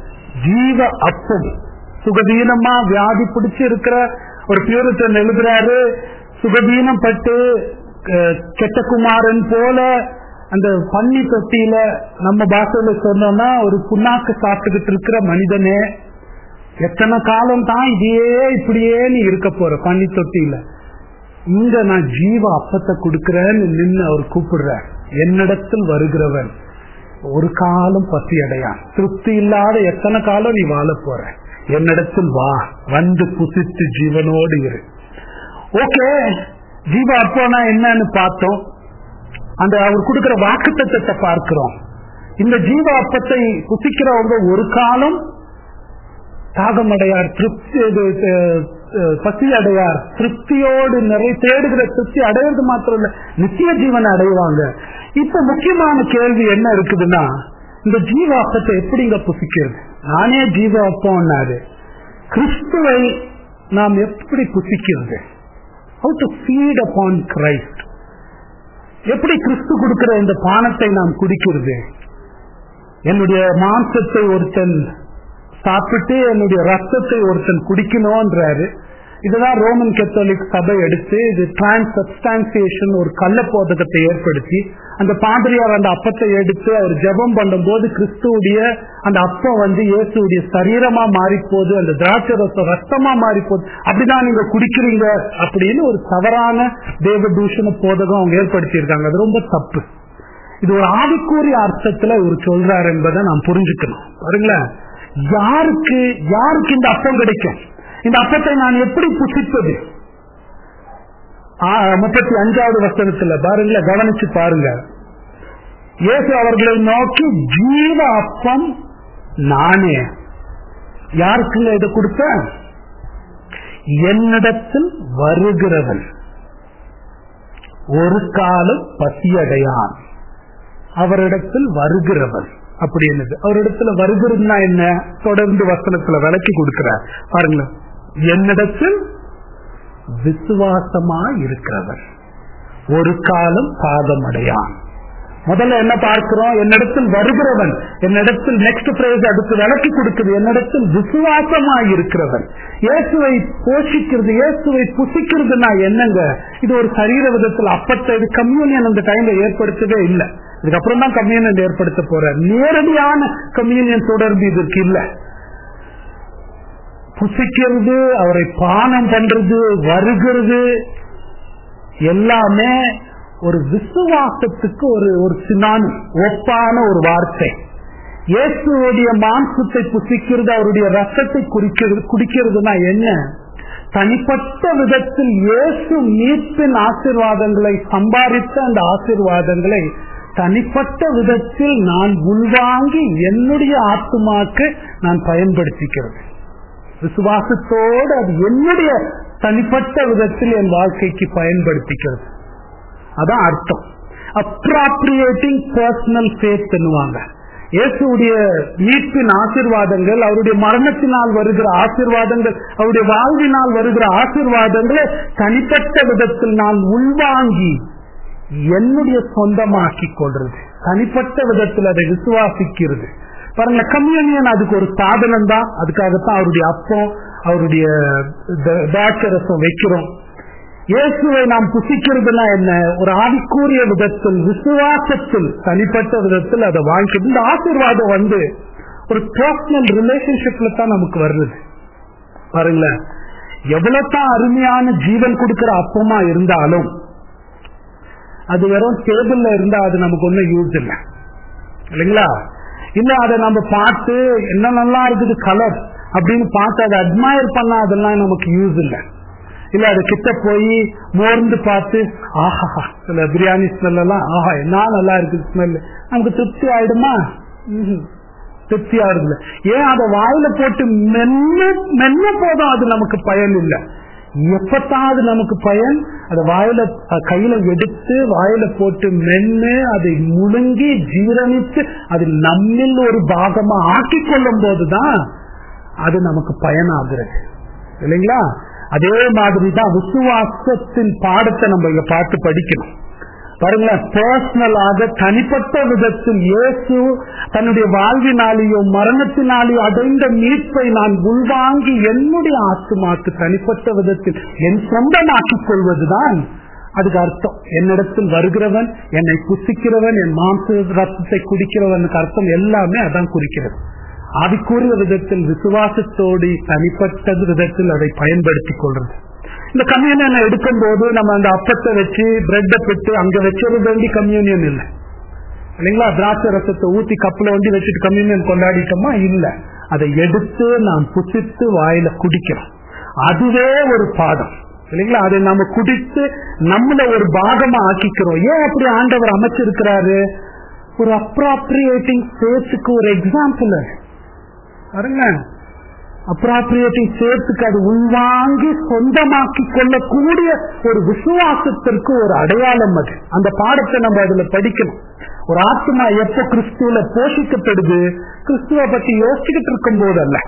ஜீவ அப்பம் சுகதீனமா வியாதி பிடிச்சு இருக்கிற ஒரு பியூரிட்டன் எழுதுறாரு சுகதீனம் பட்டு அஹ், கெட்டகுமாரன் போல அந்த பன்னி தொட்டியில நம்ம பாஷையில சொன்னோம்னா ஒரு புண்ணாக்கு சாப்பிட்டுக்கிட்டு இருக்கிற மனிதனே எத்தனை காலம் தான் இதையே இப்படியே நீ இருக்க போற பன்னி தொட்டியில இங்க நான் ஜீவ அப்பத்தை கொடுக்கிறேன்னு நின்று அவர் கூப்பிடுறார் என்னிடத்தில் வருகிறவன் ஒரு காலம் பசி அடையான் திருப்தி இல்லாத எத்தனை காலம் நீ வாழ போற என்னிடத்தில் வா வந்து புசித்து ஜீவனோடு இரு ஓகே ஜீவ அப்போனா என்னன்னு பார்த்தோம் அந்த அவர் கொடுக்கிற வாக்குத்தத்தை பார்க்கிறோம் இந்த ஜீவ அப்பத்தை புசிக்கிறவங்க ஒரு காலம் தாகம் அடையார் திருப்தி இது, அஹ், அஹ், பசி அடையார் திருப்தியோடு நிறை தேடுகிற திருப்தி அடையிறது மாத்திரம் இல்ல நித்திய ஜீவனை அடைவாங்க இப்ப முக்கியமான கேள்வி என்ன இருக்குதுன்னா இந்த ஜீவ அப்பத்தை எப்படிங்க புசிக்கிறது நானே ஜீவ அப்பம்னாரு கிறிஸ்துவை நாம் எப்படி புசிக்கிறது how to feed upon Christ எப்படி கிறிஸ்து கொடுக்கிற இந்த பானத்தை நாம் குடிக்கிறது என்னுடைய மாംസத்தை ஒருத்தன் சாப்பிட்டு என்னுடைய ரத்தத்தை ஒருத்தன் குடிக்கணும்ன்றாரு இதுதான் ரோமன் கத்தோலிக் சபை எடுத்து இது டிரான்சப்டான்சியேஷன் ஒரு கள்ள போதகத்தை ஏற்படுத்தி அந்த பாதிரியார் அந்த அப்பத்தை எடுத்து அவர் ஜெபம் பண்ணும்போது கிறிஸ்துவுடைய அந்த அப்பம் வந்து இயேசுடைய சரீரமா மாறி போகுது அந்த திராட்சை ரசம் ரத்தமா மாறி போகுது அப்படிதான் நீங்க குடிக்கிறீங்க அப்படின்னு ஒரு தவறான தேவதூஷண போதகம் அவங்க ஏற்படுத்தியிருக்காங்க அது ரொம்ப தப்பு இது ஒரு ஆவிக்கூறிய அர்த்தத்துல ஒரு சொல்றாரு என்பதை நாம் புரிஞ்சுக்கணும் பாருங்களேன் யாருக்கு யாருக்கு இந்த அப்பம் கிடைக்கும் இந்த அப்பத்தை நான் எப்படி புசிப்பது முப்பத்தி அஞ்சாவது வசனத்துல பாருங்களேன் கவனிச்சு பாருங்க இயேசு அவர்களை நோக்கி ஜீவ அப்பம் நானே யாருக்குங்க இதை கொடுத்த என்னிடத்தில் வருகிறவன் ஒரு காலம் பசியடையான் அவரிடத்தில் வருகிறவன் அப்படி என்னது அவரிடத்துல வருகிறதுனா என்ன தொடர்ந்து வசனத்துல விளக்கி கொடுக்கிறார் பாருங்களேன் என்னிடத்தில் விசுவாசமா இருக்கிறவன் ஒரு காலம் பாதமடையான் முதல்ல என்ன பார்க்கிறோம் என்னிடத்தில் வருகிறவன் என்னிடத்தில் நெக்ஸ்ட் பிரைஸ் அடுத்து விளக்கி கொடுக்குது என்னிடத்தில் விசுவாசமா இருக்கிறவன் இயேசுவை போஷிக்கிறது இயேசுவை புசிக்கிறதுனா என்னங்க இது ஒரு சரீர விதத்தில் அப்பத்தை இது கம்யூனியன் அந்த டைம்ல ஏற்படுத்தவே இல்லை இதுக்கப்புறம் தான் கம்யூனியன் ஏற்படுத்த போற நேரடியான கம்யூனியன் தொடர்பு இதற்கு இல்லை புசிக்கிறது அவரை பானம் பண்றது வருகிறது எல்லாமே ஒரு விசுவாசத்துக்கு ஒரு ஒரு சினானி ஒப்பான ஒரு வார்த்தை இயேசுடைய மாംസத்தை புசிக்கிறது அவருடைய ரத்தத்தை குறிக்கிறது குடிக்கிறதுனா என்ன தனிப்பட்ட விதத்தில் இயேசு மீட்பின் ஆசிர்வாதங்களை சம்பாதித்த அந்த ஆசிர்வாதங்களை தனிப்பட்ட விதத்தில் நான் உள்வாங்கி என்னுடைய ஆத்மாக்கு நான் பயன்படுத்திக்கிறது விசுவாசத்தோடு அது என்னுடைய தனிப்பட்ட விதத்தில் என் வாழ்க்கைக்கு பயன்படுத்திக்கிறது அதான் அர்த்தம் அப்ராப்ரியேட்டிங் பர்சனல் ஃபேத் என்னுவாங்க இயேசுடைய மீட்பின் ஆசிர்வாதங்கள் அவருடைய மரணத்தினால் வருகிற ஆசிர்வாதங்கள் அவருடைய வாழ்வினால் வருகிற ஆசிர்வாதங்களை தனிப்பட்ட விதத்தில் நான் உள்வாங்கி என்னுடைய சொந்தமாக்கி கொள்றது தனிப்பட்ட விதத்தில் அதை விசுவாசிக்கிறது பாருங்க கம்யூனியன் அதுக்கு ஒரு சாதனம் தான் அதுக்காகத்தான் அவருடைய அப்பம் அவருடைய தாட்சரசம் வைக்கிறோம் இயேசுவை நாம் புசிக்கிறதுனா என்ன ஒரு ஆவிக்கூறிய விதத்தில் விசுவாசத்தில் தனிப்பட்ட விதத்தில் அதை வாங்கிக்கிறது இந்த ஆசீர்வாதம் வந்து ஒரு பர்சனல் ரிலேஷன்ஷிப்ல தான் நமக்கு வருது பாருங்களேன் எவ்வளவு தான் அருமையான ஜீவன் கொடுக்கிற அப்பமா இருந்தாலும் அது வெறும் டேபிள்ல இருந்தா அது நமக்கு ஒன்றும் யூஸ் இல்லை இல்லைங்களா இல்ல அதை நம்ம பார்த்து என்ன நல்லா இருக்குது கலர் அப்படின்னு பார்த்து அதை அட்மயர் பண்ணா அதெல்லாம் நமக்கு யூஸ் இல்லை இல்ல அது கிட்ட போய் மோர்ந்து பார்த்து ஆஹா சில பிரியாணி ஸ்மெல் எல்லாம் ஆஹா என்ன நல்லா இருக்குது ஸ்மெல் நமக்கு திருப்தி ஆயிடுமா திருப்தி ஆகுது ஏன் அதை வாயில போட்டு மென்ன மென்ன போதும் அது நமக்கு பயன் இல்லை எப்பத்தான் அது நமக்கு பயன் அதை வாயில கையில எடுத்து வாயில போட்டு மென்னு அதை முழுங்கி ஜீரணித்து அது நம்மில் ஒரு பாகமா ஆக்கி கொள்ளும் போதுதான் அது நமக்கு பயனாகிறது இல்லைங்களா அதே மாதிரிதான் விசுவாசத்தின் பாடத்தை நம்ம இங்க பார்த்து படிக்கணும் பாருங்களேன் பர்சனலாக தனிப்பட்ட விதத்தில் இயேசு தன்னுடைய வாழ்வினாலேயோ மரணத்தினாலேயோ அடைந்த மீட்பை நான் உள்வாங்கி என்னுடைய ஆத்மாக்கு தனிப்பட்ட விதத்தில் என் சொந்தமாக்கிக் கொள்வதுதான் அதுக்கு அர்த்தம் என்னிடத்தில் வருகிறவன் என்னை புசிக்கிறவன் என் மாംസ ரத்தத்தை குடிக்கிறவனுக்கு அர்த்தம் எல்லாமே அதான் குறிக்கிறது ஆவிக்கூறிய விதத்தில் விசுவாசத்தோடு தனிப்பட்ட விதத்தில் அதை பயன்படுத்திக் கொள்றது இந்த கம்யூனியன் எடுக்கும் போது நம்ம அந்த அப்பத்தை வச்சு பிரெட்டை பெற்று அங்க வச்சது வேண்டி கம்யூனியன் இல்லை இல்லைங்களா திராட்சை ரசத்தை ஊத்தி கப்பல வண்டி வச்சுட்டு கம்யூனியன் கொண்டாடிட்டோமா இல்ல அதை எடுத்து நாம் புசித்து வாயில குடிக்கிறோம் அதுவே ஒரு பாடம் இல்லைங்களா அதை நம்ம குடித்து நம்மள ஒரு பாகமா ஆக்கிக்கிறோம் ஏன் அப்படி ஆண்டவர் அமைச்சிருக்கிறாரு ஒரு அப்ராப்ரியேட்டிங் ஃபேஸுக்கு ஒரு எக்ஸாம்பிள் பாருங்க அப்ராப்ரியேட்டிங் ஃபேஸுக்கு அது உள்வாங்கி சொந்தமாக்கி கொள்ளக்கூடிய ஒரு விசுவாசத்திற்கு ஒரு அடையாளம் அது அந்த பாடத்தை நம்ம அதுல படிக்கணும் ஒரு ஆத்மா எப்ப கிறிஸ்துவல போஷிக்கப்படுது கிறிஸ்துவ பத்தி யோசிச்சுக்கிட்டு இருக்கும் போது அல்ல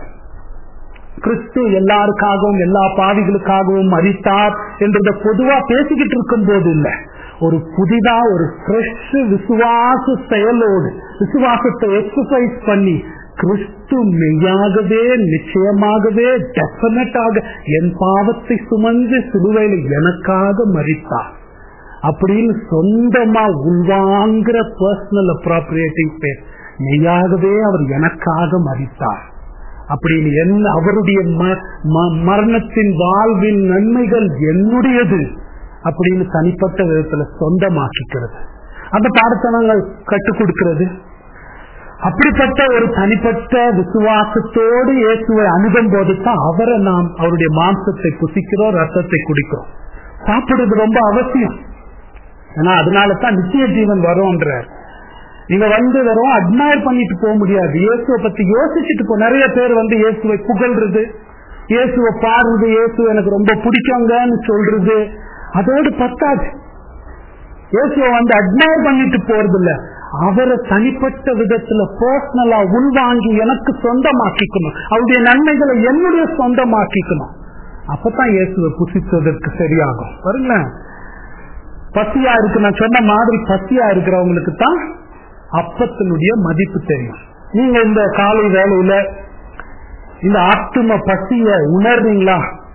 கிறிஸ்து எல்லாருக்காகவும் எல்லா பாவிகளுக்காகவும் மறித்தார் என்றத பொதுவா பேசிக்கிட்டு இருக்கும் போது இல்ல ஒரு புதிதா ஒரு ஃப்ரெஷ் விசுவாச செயலோடு விசுவாசத்தை எக்ஸசைஸ் பண்ணி கிறிஸ்து மெய்யாகவே நிச்சயமாகவே டெபினட்டாக என் பாவத்தை சுமந்து சிலுவையில் எனக்காக மறித்தார் அப்படின்னு சொந்தமா உள்வாங்கிற பர்சனல் அப்ராப்ரியேட்டிங் பேர் மெய்யாகவே அவர் எனக்காக மறித்தார் அப்படின்னு என்ன அவருடைய மரணத்தின் வாழ்வின் நன்மைகள் என்னுடையது அப்படின்னு தனிப்பட்ட விதத்துல சொந்தமாக்கிக்கிறது அந்த பாடத்தை நாங்கள் கற்றுக் கொடுக்கிறது அப்படிப்பட்ட ஒரு தனிப்பட்ட விசுவாசத்தோடு இயேசுவை அணுகும் போது தான் அவரை நாம் அவருடைய மாംസத்தை புசிக்கிறோம் ரத்தத்தை குடிக்கிறோம் சாப்பிடுறது ரொம்ப அவசியம் ஏன்னா அதனால தான் நிச்சய ஜீவன் வரும்ன்றார் நீங்க வந்து வெறும் அட்மயர் பண்ணிட்டு போக முடியாது இயேசுவை பத்தி யோசிச்சுட்டு போ நிறைய பேர் வந்து இயேசுவை புகழ்றது இயேசுவை பாடுறது இயேசு எனக்கு ரொம்ப பிடிக்குங்கன்னு சொல்றது அதோடு பத்தாது இயேசுவை வந்து அட்மயர் பண்ணிட்டு போறது இல்ல அவரை தனிப்பட்ட விதத்துல பர்சனலா உள்வாங்கி எனக்கு சொந்தமாக்கிக்கணும் அவருடைய நன்மைகளை என்னுடைய சொந்தமாக்கிக்கணும் அப்பதான் இயேசுவை புசித்ததற்கு சரியாகும் பாருங்களேன் பசியா இருக்கு நான் சொன்ன மாதிரி பசியா இருக்கிறவங்களுக்கு தான் அப்பத்தினுடைய மதிப்பு தெரியும் நீங்க இந்த காலை வேலையில இந்த ஆத்தும பசிய உணர்றீங்களா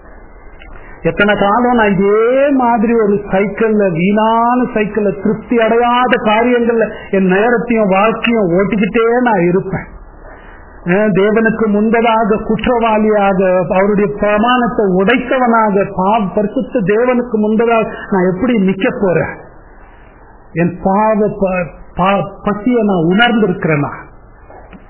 எத்தனை காலம் நான் இதே மாதிரி ஒரு சைக்கிள்ல வீணான சைக்கிள்ல திருப்தி அடையாத காரியங்கள்ல என் நேரத்தையும் வாழ்க்கையும் ஓட்டிக்கிட்டே நான் இருப்பேன் தேவனுக்கு முன்பதாக குற்றவாளியாக அவருடைய பிரமாணத்தை உடைத்தவனாக பரிசுத்த தேவனுக்கு முன்பதாக நான் எப்படி நிக்க போறேன் என் பாவ பசிய நான் உணர்ந்திருக்கிறேனா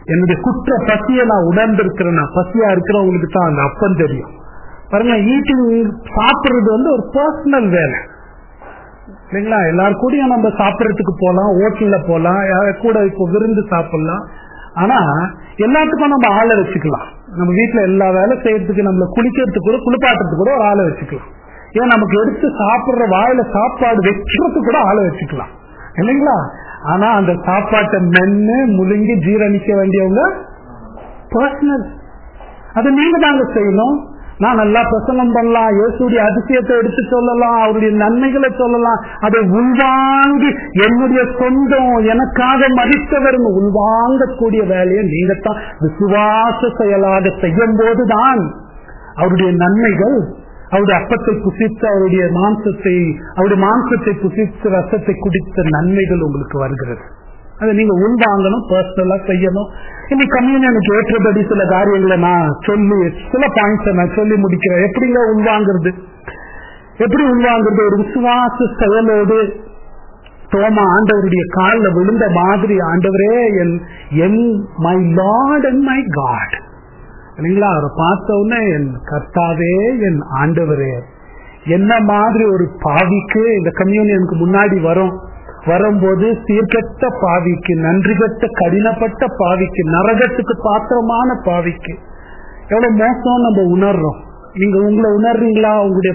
என்னுடைய குற்ற பசியை நான் உணர்ந்திருக்கிறேன் நான் பசியா இருக்கிறவங்களுக்கு தான் அந்த அப்பம் தெரியும் பாருங்க ஈட்டிங் சாப்பிடுறது வந்து ஒரு பர்சனல் வேலை இல்லைங்களா எல்லாரும் கூடயும் நம்ம சாப்பிடறதுக்கு போலாம் ஹோட்டல்ல போலாம் யார் கூட இப்போ விருந்து சாப்பிடலாம் ஆனா எல்லாத்துக்கும் நம்ம ஆளை வச்சுக்கலாம் நம்ம வீட்டுல எல்லா வேலை செய்யறதுக்கு நம்மள குளிக்கிறதுக்கு கூட குளிப்பாட்டுறதுக்கு கூட ஒரு ஆளை வச்சுக்கலாம் ஏன் நமக்கு எடுத்து சாப்பிடுற வாயில சாப்பாடு வைக்கிறதுக்கு கூட ஆளை வச்சுக்கலாம் இல்லைங்களா ஆனா அந்த சாப்பாட்டை மென்னு முழுங்கி ஜீரணிக்க வேண்டியவங்க பர்சனல் அது நீங்க தாங்க செய்யணும் நான் நல்லா பிரசங்கம் பண்ணலாம் இயேசுடைய அதிசயத்தை எடுத்து சொல்லலாம் அவருடைய நன்மைகளை சொல்லலாம் அதை உள்வாங்கி என்னுடைய சொந்தம் எனக்காக மதித்தவர் உள்வாங்கக்கூடிய வேலையை நீங்க தான் விசுவாச செயலாக செய்யும் போதுதான் அவருடைய நன்மைகள் அவருடைய அப்பத்தை புசித்து அவருடைய மாംசத்தை அவருடைய மாംசத்தை புசித்து ரசத்தை குடித்த நன்மைகள் உங்களுக்கு வருகிறது அதை நீங்க உள்வாங்கணும் பர்சனலா செய்யணும் இன்னைக்கு கம்யூனியனுக்கு ஏற்றபடி சில காரியங்களை நான் சொல்லி சில பாயிண்ட்ஸை நான் சொல்லி முடிக்கிறேன் எப்படிங்க உள்வாங்கிறது எப்படி உள்வாங்கிறது ஒரு விசுவாச செயலோடு தோமா ஆண்டவருடைய காலில் விழுந்த மாதிரி ஆண்டவரே என் என் my lord and my God இல்லைங்களா அவரை பார்த்த உடனே என் கர்த்தாவே என் ஆண்டவரே என்ன மாதிரி ஒரு பாவிக்கு இந்த கம்யூனியனுக்கு முன்னாடி வரும் வரும்போது சீர்கெட்ட பாவிக்கு நன்றி கட்ட கடினப்பட்ட பாவிக்கு நரகத்துக்கு பாத்திரமான பாவிக்கு எவ்வளவு மோசம் நம்ம உணர்றோம் நீங்க உங்களை உணர்றீங்களா உங்களுடைய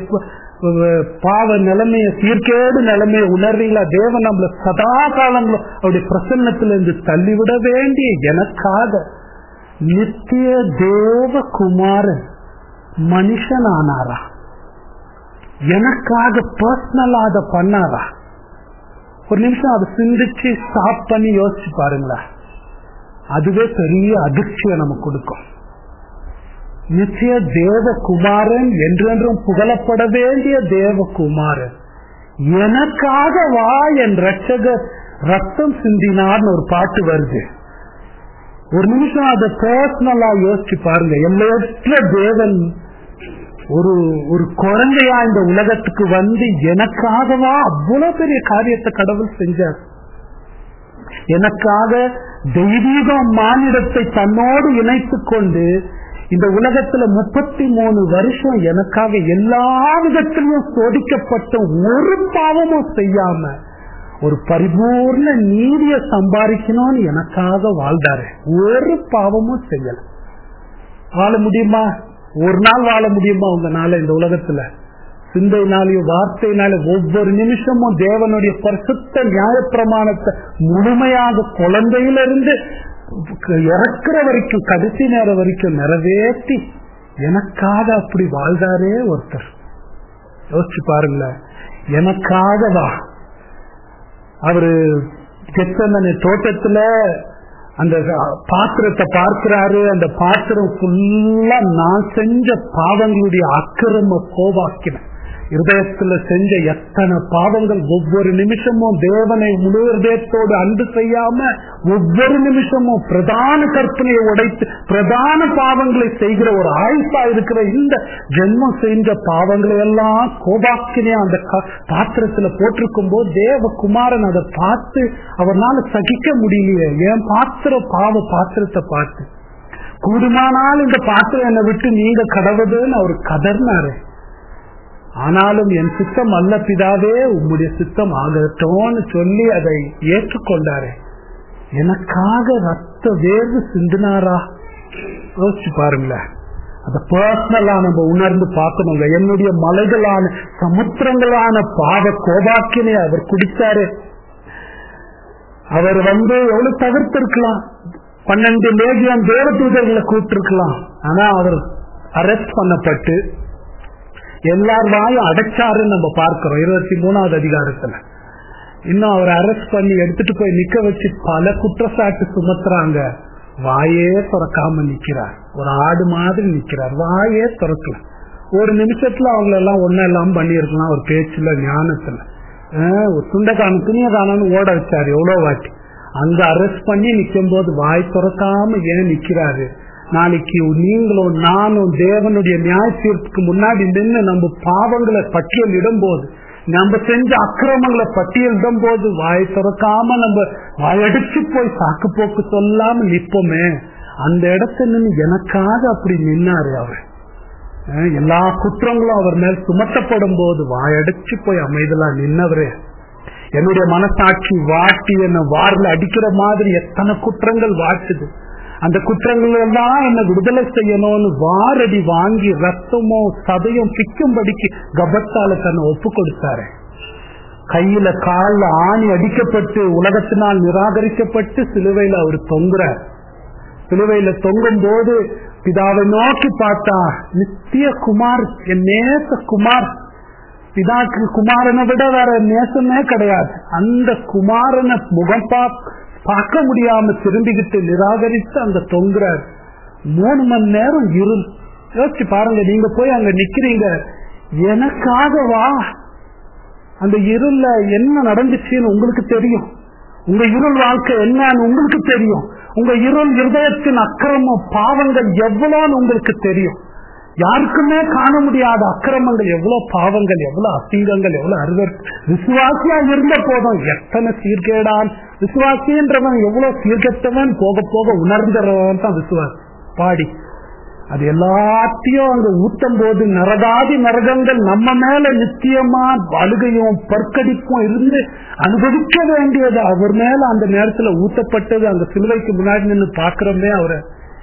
பாவ நிலைமைய சீர்கேடு நிலைமைய உணர்றீங்களா தேவன் நம்மள சதா காலங்களும் அவருடைய பிரசன்னத்துல இருந்து தள்ளிவிட வேண்டிய எனக்காக நித்திய தேவ குமாரன் மனுஷன் ஆனாரா எனக்காக பர்சனலா அதை பண்ணாரா ஒரு நிமிஷம் அதை சிந்திச்சு ஸ்டாப் பண்ணி யோசிச்சு பாருங்களா அதுவே பெரிய அதிர்ச்சியை நமக்கு கொடுக்கும் நிச்சய தேவகுமாரன் என்றென்றும் புகழப்பட வேண்டிய தேவகுமாரன் எனக்காக வா என் ரட்சகர் ரத்தம் சிந்தினார்னு ஒரு பாட்டு வருது ஒரு நிமிஷம் அதை பர்சனலா யோசிச்சு பாருங்க எல்லையற்ற தேவன் ஒரு ஒரு குழந்தையா இந்த உலகத்துக்கு வந்து எனக்காகவா அவ்வளவு பெரிய காரியத்தை கடவுள் செஞ்சார் எனக்காக தெய்வீக மானிடத்தை தன்னோடு இணைத்துக் கொண்டு இந்த உலகத்துல முப்பத்தி மூணு வருஷம் எனக்காக எல்லா விதத்திலும் சோதிக்கப்பட்ட ஒரு பாவமும் செய்யாம ஒரு பரிபூர்ண நீதிய சம்பாதிக்கணும்னு எனக்காக வாழ்ந்தாரு ஒரு பாவமும் செய்யல வாழ முடியுமா ஒரு நாள் வாழ முடியுமா உங்களால இந்த உலகத்துல சிந்தைனாலையும் வார்த்தையினாலும் ஒவ்வொரு நிமிஷமும் தேவனுடைய பரிசுத்த நியாயப்பிரமாணத்தை முழுமையாக குழந்தையிலிருந்து இறக்குற வரைக்கும் கடைசி நேரம் வரைக்கும் நிறைவேற்றி எனக்காக அப்படி வாழ்ந்தாரே ஒருத்தர் யோசிச்சு பாருங்களேன் எனக்காகவா அவரு கெத்தமனை தோட்டத்துல அந்த பாத்திரத்தை பார்க்கிறாரு அந்த பாத்திரம் ஃபுல்லா நான் செஞ்ச பாவங்களுடைய அக்கிரம கோபாக்கின இருதயத்துல செஞ்ச எத்தனை பாவங்கள் ஒவ்வொரு நிமிஷமும் தேவனை முழு இருதயத்தோடு அன்பு செய்யாம ஒவ்வொரு நிமிஷமும் பிரதான கற்பனையை உடைத்து பிரதான பாவங்களை செய்கிற ஒரு ஆயுசா இருக்கிற இந்த ஜென்மம் செஞ்ச பாவங்களை எல்லாம் கோபாக்கினே அந்த பாத்திரத்துல போட்டிருக்கும் போது தேவகுமாரன் அதை பார்த்து அவர்னால சகிக்க முடியலையே என் பாத்திர பாவ பாத்திரத்தை பார்த்து கூடுமானால் இந்த பாத்திரம் என்னை விட்டு நீங்க கடவுதுன்னு அவர் கதர்னாரு ஆனாலும் என் சித்தம் அல்ல பிதாவே உம்முடைய சித்தம் ஆகட்டும்னு சொல்லி அதை ஏற்றுக்கொண்டாரு எனக்காக ரத்த வேர்வு சிந்தினாரா யோசிச்சு பாருங்களேன் அத பர்சனலா நம்ம உணர்ந்து பார்க்கணுங்க என்னுடைய மலைகளான சமுத்திரங்களான பாவ கோபாக்கினை அவர் குடித்தாரு அவர் வந்து எவ்வளவு தவிர்த்திருக்கலாம் பன்னெண்டு மேஜியம் தேவதூதர்களை கூப்பிட்டிருக்கலாம் ஆனா அவர் அரெஸ்ட் பண்ணப்பட்டு எல்லார் வாயும் அடைச்சாருன்னு நம்ம பார்க்கிறோம் இருபத்தி மூணாவது அதிகாரத்துல இன்னும் அவரை அரெஸ்ட் பண்ணி எடுத்துட்டு போய் நிக்க வச்சு பல குற்றச்சாட்டு சுமத்துறாங்க வாயே திறக்காம நிக்கிறார் ஒரு ஆடு மாதிரி நிக்கிறார் வாயே திறக்கல ஒரு நிமிஷத்துல அவங்கள எல்லாம் ஒன்னும் எல்லாம் பண்ணிருக்கலாம் ஒரு பேச்சுல ஞானத்துல சுண்டக்கான துணிய காணன்னு ஓட வச்சாரு எவ்வளவு வாட்டி அங்க அரெஸ்ட் பண்ணி நிக்கும் போது வாய் திறக்காம ஏன் நிக்கிறாரு நாளைக்கு நீங்களும் நானும் தேவனுடைய நியாய தீர்ப்புக்கு முன்னாடி நின்று நம்ம பாவங்களை பட்டியலிடும் போது நம்ம செஞ்ச அக்கிரமங்களை பட்டியலிடும் போது வாய் திறக்காம நம்ம வாயடிச்சு போய் சாக்கு போக்கு சொல்லாம நிப்போமே அந்த இடத்துல நின்று எனக்காக அப்படி நின்னாரு அவர் அஹ் எல்லா குற்றங்களும் அவர் மேல் சுமத்தப்படும் போது வாயடிச்சு போய் அமைதலா நின்னவரே என்னுடைய மனசாட்சி வாட்டி என்ன வாரில் அடிக்கிற மாதிரி எத்தனை குற்றங்கள் வாட்டுது அந்த குற்றங்கள் எல்லாம் என்ன விடுதலை செய்யணும்னு வாரடி வாங்கி ரத்தமோ சதையும் பிக்கும்படிக்கு கபத்தால தன்னை ஒப்பு கொடுத்தாரு கையில கால்ல ஆணி அடிக்கப்பட்டு உலகத்தினால் நிராகரிக்கப்பட்டு சிலுவையில அவர் தொங்குறார் சிலுவையில தொங்கும் போது பிதாவை நோக்கி பார்த்தா நித்திய குமார் என் நேச குமார் பிதாக்கு குமாரனை விட வேற நேசமே கிடையாது அந்த குமாரனை முகம் பார்க்க முடியாம திரும்பிக்கிட்டு நிராகரித்து அங்க தொங்குறார் மூணு மணி நேரம் இருள் யோசிச்சு பாருங்க நீங்க போய் அங்க நிக்கிறீங்க எனக்காக வா அந்த இருள்ல என்ன நடந்துச்சுன்னு உங்களுக்கு தெரியும் உங்க இருள் வாழ்க்கை என்னன்னு உங்களுக்கு தெரியும் உங்க இருள் இருதயத்தின் அக்கிரமம் பாவங்கள் எவ்வளோன்னு உங்களுக்கு தெரியும் யாருக்குமே காண முடியாத அக்கிரமங்கள் எவ்வளவு பாவங்கள் எவ்வளவு அசிங்கங்கள் எவ்வளவு அருவர் விசுவாசியா இருந்த போதும் எத்தனை சீர்கேடான் விசுவாசின்றவன் எவ்வளவு சீர்கெட்டவன் போக போக உணர்ந்தவன் தான் விசுவாசி பாடி அது எல்லாத்தையும் அங்க ஊட்டும் போது நரகாதி நரகங்கள் நம்ம மேல நிச்சயமா அழுகையும் பற்கடிப்பும் இருந்து அனுபவிக்க வேண்டியது அவர் மேல அந்த நேரத்துல ஊத்தப்பட்டது அந்த சிலுவைக்கு முன்னாடி நின்று பாக்குறோமே அவரை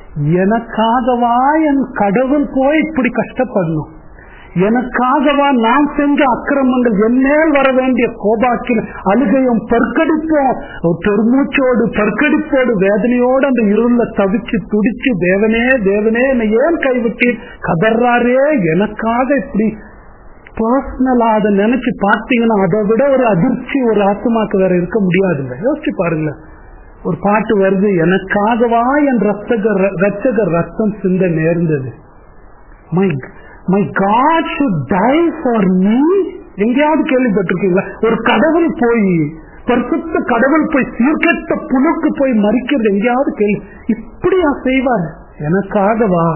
எனக்காகவா என் கடவுள் போய் இப்படி கஷ்டப்படணும் எனக்காகவா நான் செஞ்ச அக்கிரமங்கள் என்மேல் வர வேண்டிய கோபாக்கில் அழுகையும் பற்கடிப்போம் பெருமூச்சோடு பற்கடிப்போடு வேதனையோடு அந்த இருள தவிச்சு துடிச்சு தேவனே தேவனே என்னை ஏன் கைவிட்டு கதர்றாரே எனக்காக இப்படி பர்சனலா அதை நினைச்சு பார்த்தீங்கன்னா அதை விட ஒரு அதிர்ச்சி ஒரு ஆத்மாக்கு வேற இருக்க முடியாதுங்க யோசிச்சு பாருங்க ஒரு பாட்டு வருது எனக்காகவா என் ரத்தகர் ரத்தகர் ரத்தம் சிந்த நேர்ந்தது my my God should die for me எங்கேயாவது கேள்விப்பட்டிருக்கீங்களா ஒரு கடவுள் போய் பரிசுத்த கடவுள் போய் சீர்கெட்ட புழுக்கு போய் மறிக்கிறது எங்கேயாவது கேள்வி இப்படியா செய்வார் எனக்காகவா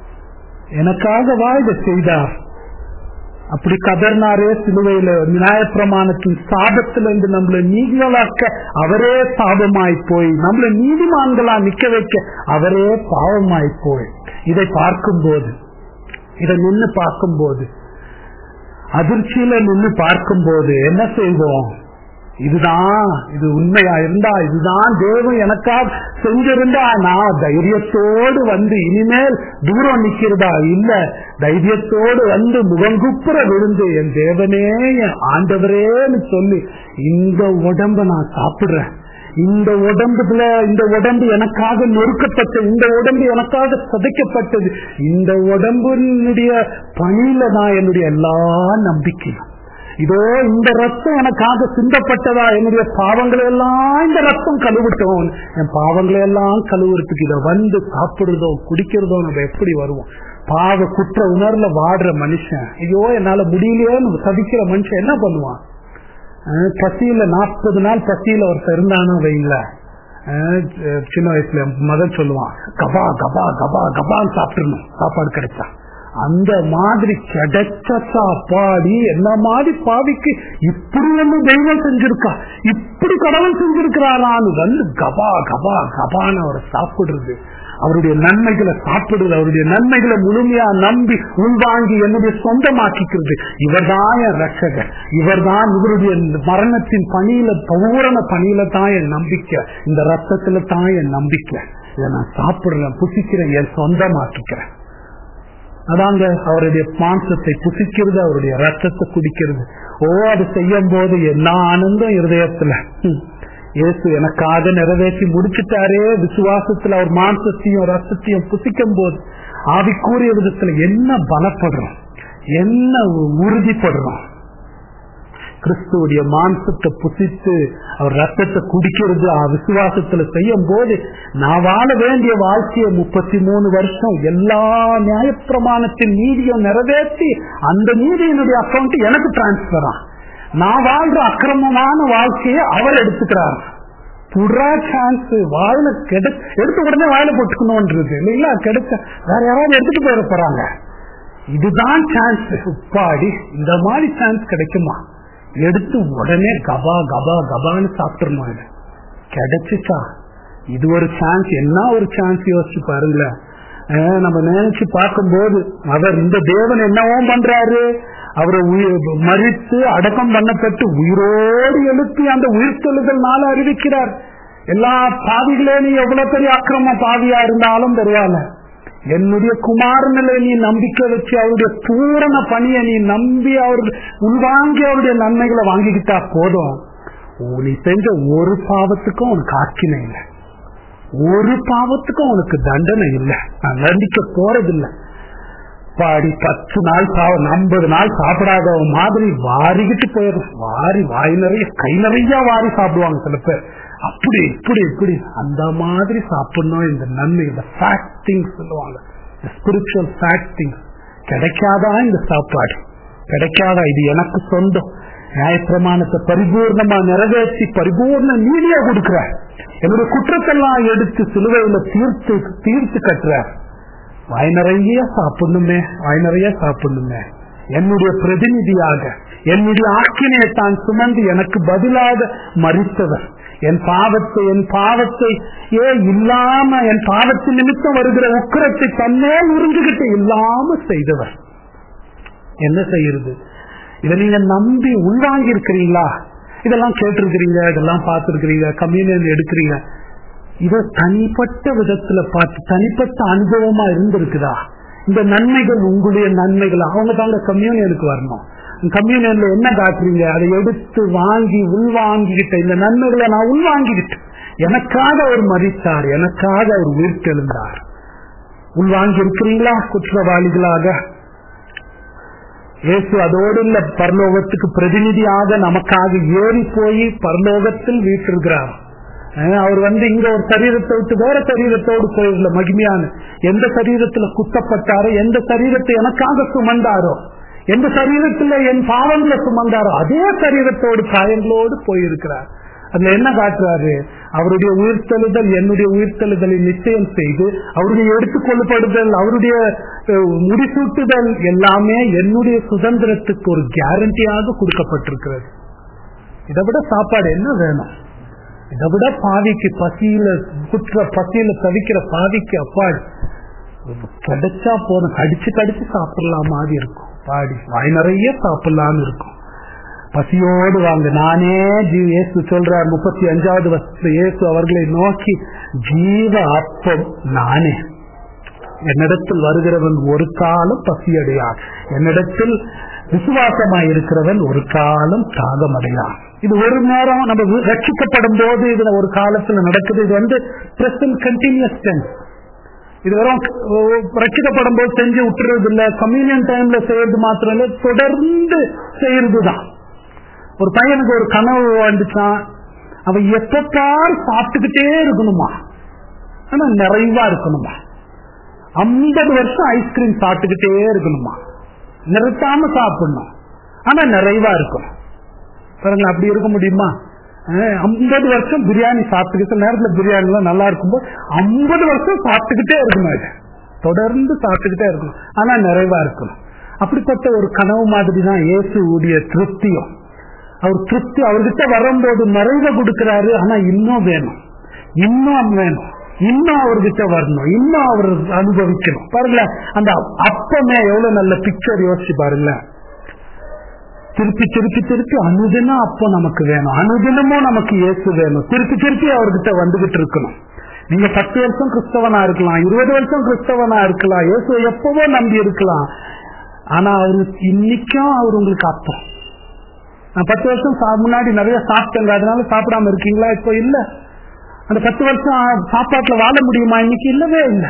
எனக்காகவா இதை செய்தார் அப்படி கதர்னாரே சிலுவையில நியாயப்பிரமாணத்தின் சாபத்திலிருந்து நம்மள நீதிகளாக்க அவரே சாபமாய் போய் நம்மள நீதிமான்களா நிக்க வைக்க அவரே பாவமாய் போய் இதை பார்க்கும் போது இதை நின்று பார்க்கும் போது அதிர்ச்சியில நின்று பார்க்கும் போது என்ன செய்வோம் இதுதான் இது உண்மையா இருந்தா இதுதான் தேவன் எனக்காக செஞ்சிருந்தா நான் தைரியத்தோடு வந்து இனிமேல் தூரம் நிக்கிறதா இல்ல தைரியத்தோடு வந்து முகங்குப்புற விழுந்து என் தேவனே என் ஆண்டவரேன்னு சொல்லி இந்த உடம்ப நான் சாப்பிடுறேன் இந்த உடம்புல இந்த உடம்பு எனக்காக நொறுக்கப்பட்ட இந்த உடம்பு எனக்காக சதைக்கப்பட்டது இந்த உடம்பினுடைய பணியில தான் என்னுடைய எல்லா நம்பிக்கையும் இதோ இந்த ரத்தம் எனக்காக சிந்தப்பட்டதா என்னுடைய பாவங்களை எல்லாம் இந்த ரத்தம் கழுவிட்டோம் என் பாவங்களை எல்லாம் கழுவுறதுக்கு இதை வந்து சாப்பிடுறதோ குடிக்கிறதோ நம்ம எப்படி வருவோம் பாவ குற்ற உணர்வுல வாடுற மனுஷன் ஐயோ என்னால முடியலையே நம்ம சதிக்கிற மனுஷன் என்ன பண்ணுவான் பசியில நாற்பது நாள் பசியில ஒருத்தர் இருந்தானோ வைங்கள சின்ன வயசுல மதம் சொல்லுவான் கபா கபா கபா கபான்னு சாப்பிட்டுருணும் சாப்பாடு கிடைச்சா அந்த மாதிரி கிடைச்ச சாப்பாடி என்ன மாதிரி பாவிக்கு இப்படி வந்து தெய்வம் செஞ்சிருக்கா இப்படி கடவுள் செஞ்சிருக்கிறாரான்னு வந்து கபா கபா கபான்னு அவரை சாப்பிடுறது அவருடைய நன்மைகளை சாப்பிடுறது அவருடைய நன்மைகளை முழுமையா நம்பி உள்வாங்கி என்னுடைய சொந்தமாக்கிக்கிறது இவர்தான் என் ரட்சகர் இவர்தான் இவருடைய மரணத்தின் பணியில பௌரண பணியில தான் என் நம்பிக்கை இந்த ரத்தத்துல தான் என் நம்பிக்கை இதை நான் சாப்பிடுறேன் புசிக்கிறேன் என் சொந்தமாக்கிக்கிறேன் அதாங்க அவருடைய மாംசத்தை புசிக்கிறது அவருடைய ரத்தத்தை குடிக்கிறது ஓ அது செய்யும் போது என்ன ஆனந்தம் இருதயத்துல இயேசு எனக்காக நிறைவேற்றி முடிச்சுட்டாரே விசுவாசத்துல அவர் மாംசத்தையும் ரத்தத்தையும் புசிக்கும் போது ஆவிக்கூறிய விதத்துல என்ன பலப்படுறோம் என்ன உறுதிப்படுறோம் கிறிஸ்துவுடைய மாംசத்தை புசித்து அவர் ரத்தத்தை குடிக்கிறது விசுவாசத்துல செய்யும் போது நான் வாழ வேண்டிய வாழ்க்கையை முப்பத்தி மூணு வருஷம் எல்லா நியாயப்பிரமாணத்தின் நீதியும் நிறைவேற்றி அந்த நீதியினுடைய அக்கௌண்ட் எனக்கு டிரான்ஸ்பர் நான் வாழ்ற அக்கிரமமான வாழ்க்கையை அவர் எடுத்துக்கிறார் புறா சான்ஸ் வாயில கெடு எடுத்த உடனே வாயில போட்டுக்கணும்ன்றது இல்லைங்களா கெடுக்க வேற யாராவது எடுத்துட்டு போயிட போறாங்க இதுதான் சான்ஸ் உப்பாடி இந்த மாதிரி சான்ஸ் கிடைக்குமா எடுத்து உடனே கபா கபா கபான்னு சாப்பிட்டுருமா இது கிடைச்சிச்சா இது ஒரு சான்ஸ் என்ன ஒரு சான்ஸ் யோசிச்சு பாருங்களேன் அஹ் நம்ம நினைச்சு பார்க்கும்போது அவர் இந்த தேவன் என்னவோ பண்றாரு அவரை உயிர் மறித்து அடக்கம் பண்ணப்பட்டு உயிரோடு எழுப்பி அந்த உயிர்த்தெழுதல் நாள அறிவிக்கிறார் எல்லா பாவிகளே நீ எவ்வளவு பெரிய அக்கிரம பாவியா இருந்தாலும் பரவாயில்ல என்னுடைய குமாரனில நீ நம்பிக்கை வச்சு அவருடைய பூரண பணியை நீ நம்பி அவர் உள்வாங்கி அவருடைய நன்மைகளை வாங்கிக்கிட்டா போதும் ஓ, நீ செஞ்ச ஒரு பாவத்துக்கும் உனக்கு ஆக்கினை இல்லை ஒரு பாவத்துக்கும் உனக்கு தண்டனை இல்லை நான் தண்டிக்க போறதில்லை பாடி பத்து நாள் சாவ ஐம்பது நாள் சாப்பிடாத மாதிரி வாரிக்கிட்டு போயிடும் வாரி வாய் நிறைய கை நிறைய வாரி சாப்பிடுவாங்க சில பேர் அப்படி இப்படி இப்படி அந்த மாதிரி சாப்பிடணும் இந்த நன்மை இந்த ஃபேக்டிங் சொல்லுவாங்க ஸ்பிரிச்சுவல் ஃபேக்டிங் கிடைக்காதா இந்த சாப்பாடு கிடைக்காதா இது எனக்கு சொந்தம் நியாயப்பிரமாணத்தை பரிபூர்ணமா நிறைவேற்றி பரிபூர்ண நீதியா கொடுக்கிறார் என்னுடைய குற்றத்தெல்லாம் எடுத்து சிலுவையில தீர்த்து தீர்த்து கட்டுறார் வாய் நிறைய சாப்பிடணுமே வாய் நிறைய சாப்பிடணுமே என்னுடைய பிரதிநிதியாக என்னுடைய ஆக்கினையை தான் சுமந்து எனக்கு பதிலாக மறித்தவர் என் பாவத்தை என் பாவத்தை ஏ இல்லாம என் பாவத்தின் நிமித்தம் வருகிற உக்கிரத்தை தன்னே உறிஞ்சுகிட்டு இல்லாம செய்தவர் என்ன செய்யறது இதை நீங்க நம்பி உள்வாங்கி இருக்கிறீங்களா இதெல்லாம் கேட்டிருக்கிறீங்க இதெல்லாம் பார்த்திருக்கிறீங்க கம்யூனியன் எடுக்கிறீங்க இத தனிப்பட்ட விதத்துல பார்த்து தனிப்பட்ட அனுபவமா இருந்திருக்குதா இந்த நன்மைகள் உங்களுடைய நன்மைகள் அவங்க தாங்க கம்யூனியனுக்கு வரணும் கம்யூனியன்ல என்ன காட்டுறீங்க அதை எடுத்து வாங்கி உள்வாங்கிக்கிட்ட இந்த நன்மைகளை நான் உள்வாங்கிக்கிட்டேன் எனக்காக அவர் மறித்தார் எனக்காக அவர் உயிர்த்தெழுந்தார் உள்வாங்கி இருக்கிறீங்களா குற்றவாளிகளாக இயேசு அதோடு இல்ல பரலோகத்துக்கு பிரதிநிதியாக நமக்காக ஏறி போய் பரலோகத்தில் வீட்டிருக்கிறார் அஹ் அவர் வந்து இங்க ஒரு சரீரத்தை விட்டு வேற சரீரத்தோடு போயிடல மகிமையான எந்த சரீரத்துல குத்தப்பட்டாரோ எந்த சரீரத்தை எனக்காக சுமந்தாரோ எந்த சரீரத்துல என் பாவங்களை சுமந்தாரோ அதே சரீரத்தோடு காயங்களோடு போயிருக்கிறார் அதுல என்ன காட்டுறாரு அவருடைய உயிர்த்தெழுதல் என்னுடைய உயிர்த்தெழுதலை நிச்சயம் செய்து அவருடைய எடுத்துக்கொள்ளப்படுதல் அவருடைய அஹ், முடிசூட்டுதல் எல்லாமே என்னுடைய சுதந்திரத்துக்கு ஒரு கேரண்டியாக கொடுக்கப்பட்டிருக்கிறது இதை விட சாப்பாடு என்ன வேணும் இதை விட பாவிக்கு பசியில குற்ற பசியில தவிக்கிற பாவிக்கு அப்பாடு கிடைச்சா போதும் கடிச்சு கடிச்சு சாப்பிடலாம் மாதிரி இருக்கும் பாடி வாய் நிறைய சாப்பிடலாம்னு இருக்கும் பசியோடு வாங்க நானே ஜீ- இயேசு சொல்றார் முப்பத்தி அஞ்சாவது வருஷத்துல இயேசு அவர்களை நோக்கி ஜீவ அப்பம் நானே என்னிடத்தில் வருகிறவன் ஒரு காலம் பசியடையான் என்னிடத்தில் விசுவாசமாய் இருக்கிறவன் ஒரு காலம் தாகமடையான் இது ஒரு நேரம் நம்ம வி- ரட்சிக்கப்படும் போது இது ஒரு காலத்துல நடக்குது இது வந்து பிரசன்ட் கண்டினியூஸ் டென்ஸ் இது வெறும் அஹ், ரட்சிக்கப்படும் போது செஞ்சு விட்டுறது இல்ல கம்யூனியன் டைம்ல செய்யறது மாத்திரம் இல்ல தொடர்ந்து செய்யறதுதான் ஒரு பையனுக்கு ஒரு கனவு வந்துச்சான் அவன் எப்பப்பார் சாப்பிட்டுக்கிட்டே இருக்கணுமா ஆனா நிறைவா இருக்கணுமா ஐம்பது வருஷம் ஐஸ்கிரீம் சாப்பிட்டுக்கிட்டே இருக்கணுமா நிறுத்தாம சாப்பிடணும் ஆனா நிறைவா இருக்கணும் பாருங்க அப்படி இருக்க முடியுமா ஐம்பது வருஷம் பிரியாணி சாப்பிட்டுக்கிட்ட நேரத்துல பிரியாணி எல்லாம் நல்லா இருக்கும்போது ஐம்பது வருஷம் சாப்பிட்டுக்கிட்டே இருக்கணும் அது தொடர்ந்து சாப்பிட்டுக்கிட்டே இருக்கணும் ஆனா நிறைவா இருக்கணும் அப்படிப்பட்ட ஒரு கனவு மாதிரி தான் இயேசுடைய திருப்தியும் அவர் திருப்தி அவர்கிட்ட வரும்போது நிறைவ கொடுக்கிறாரு ஆனா இன்னும் வேணும் இன்னும் வேணும் இன்னும் அவர்கிட்ட வரணும் இன்னும் அவர் அனுபவிக்கணும் பாருங்களேன் அந்த அப்பமே எவ்வளவு நல்ல பிக்சர் யோசிச்சு பாருங்களேன் திருப்பி திருப்பி திருப்பி அனுதினம் அப்போ நமக்கு வேணும் அனுதினமும் நமக்கு இயேசு வேணும் திருப்பி திருப்பி அவர்கிட்ட வந்துகிட்டு இருக்கணும் நீங்க பத்து வருஷம் கிறிஸ்தவனா இருக்கலாம் இருபது வருஷம் கிறிஸ்தவனா இருக்கலாம் இயேசு எப்பவோ நம்பி இருக்கலாம் ஆனா அவரு இன்னைக்கும் அவர் உங்களுக்கு அப்பம் நான் பத்து வருஷம் சா- முன்னாடி நிறைய சாப்பிட்டேங்க அதனால சாப்பிடாம இருக்கீங்களா இப்போ இல்ல அந்த பத்து வருஷம் சாப்பாட்டுல வாழ முடியுமா இன்னைக்கு இல்லவே இல்லை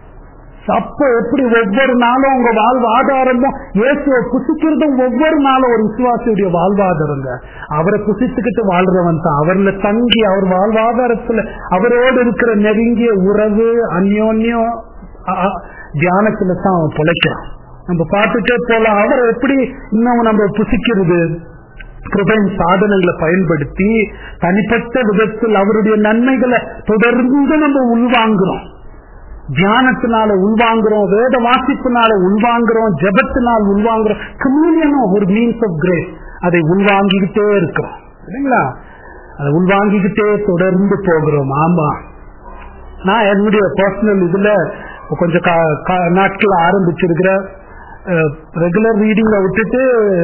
அப்ப எப்படி ஒவ்வொரு நாளும் உங்க வாழ்வாதாரமும் இயேசுவை புசிக்கிறதும் ஒவ்வொரு நாளும் ஒரு விசுவாசியுடைய வாழ்வாதாரங்க அவரை புசித்துக்கிட்டு வாழ்றவன் தான் அவர்ல தங்கி அவர் வாழ்வாதாரத்துல அவரோடு இருக்கிற நெருங்கிய உறவு அந்யோன்யம் அ- அ- தியானத்துல தான் அவன் பிழைக்கிறான் நம்ம பார்த்துட்டே போலாம் அவரை எப்படி இன்னும் நம்ம புசிக்கிறது கிருபையின் சாதனங்களை பயன்படுத்தி தனிப்பட்ட விதத்தில் அவருடைய நன்மைகளை தொடர்ந்து நம்ம உள்வாங்குறோம் தியானத்தினால உள்வாங்குறோம் வேத வாசிப்பினால உள்வாங்குறோம் ஜபத்தினால் உள்வாங்குறோம் கம்யூனியனும் ஒரு மீன்ஸ் ஆஃப் கிரேஸ் அதை உள்வாங்கிக்கிட்டே இருக்கிறோம் இல்லைங்களா அதை உள்வாங்கிக்கிட்டே தொடர்ந்து போகிறோம் ஆமா நான் என்னுடைய பர்சனல் இதுல கொஞ்சம் கா- கா- நாட்கள் ஆரம்பிச்சிருக்கிற ரெகுலர் ரீடிங்க விட்டுட்டு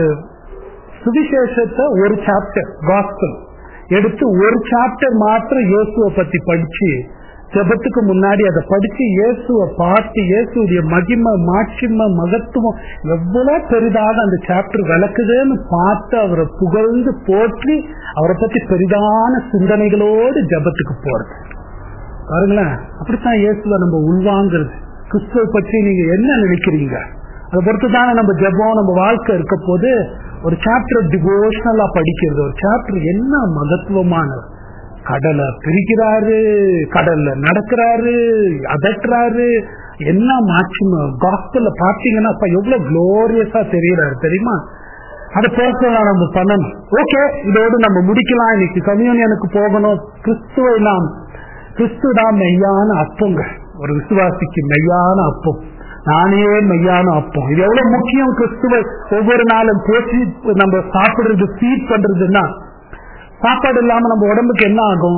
சுவிசேஷத்தை ஒரு சாப்டர் காஸ்பல் எடுத்து ஒரு சாப்டர் மாத்திரம் இயேசுவை பத்தி படிச்சு ஜெபத்துக்கு முன்னாடி அதை படிச்சு இயேசுவை பார்த்து இயேசுடைய மகிமை மாட்சிமை மகத்துவம் எவ்வளவு பெரிதாக அந்த சாப்டர் விளக்குதுன்னு பார்த்து அவரை புகழ்ந்து போற்றி அவரை பத்தி பெரிதான சிந்தனைகளோடு ஜெபத்துக்கு போறது பாருங்களேன் அப்படித்தான் இயேசுவை நம்ம உள்வாங்கிறது கிறிஸ்துவ பற்றி நீங்க என்ன நினைக்கிறீங்க அதை பொறுத்து தானே நம்ம ஜெபம் நம்ம வாழ்க்கை இருக்க போது ஒரு சாப்டர் டிவோஷனலா படிக்கிறது ஒரு சாப்டர் என்ன மகத்துவமானது கடலை பிரிக்கிறாரு கடல்ல நடக்கிறாரு அதட்டுறாரு என்ன மாட்சிம காஸ்பல்ல பாத்தீங்கன்னா அப்ப எவ்வளவு குளோரியஸா தெரியறாரு தெரியுமா அதை பொறுத்ததான் நம்ம பண்ணணும் ஓகே இதோடு நம்ம முடிக்கலாம் இன்னைக்கு கம்யூனியனுக்கு போகணும் கிறிஸ்துவை நாம் கிறிஸ்து தான் மெய்யான அப்பங்க ஒரு விசுவாசிக்கு மெய்யான அப்பம் நானே மெய்யான அப்பம் இது எவ்வளவு முக்கியம் கிறிஸ்துவை ஒவ்வொரு நாளும் பேசி நம்ம சாப்பிடுறது ஃபீட் பண்றதுன்னா சாப்பாடு இல்லாம நம்ம உடம்புக்கு என்ன ஆகும்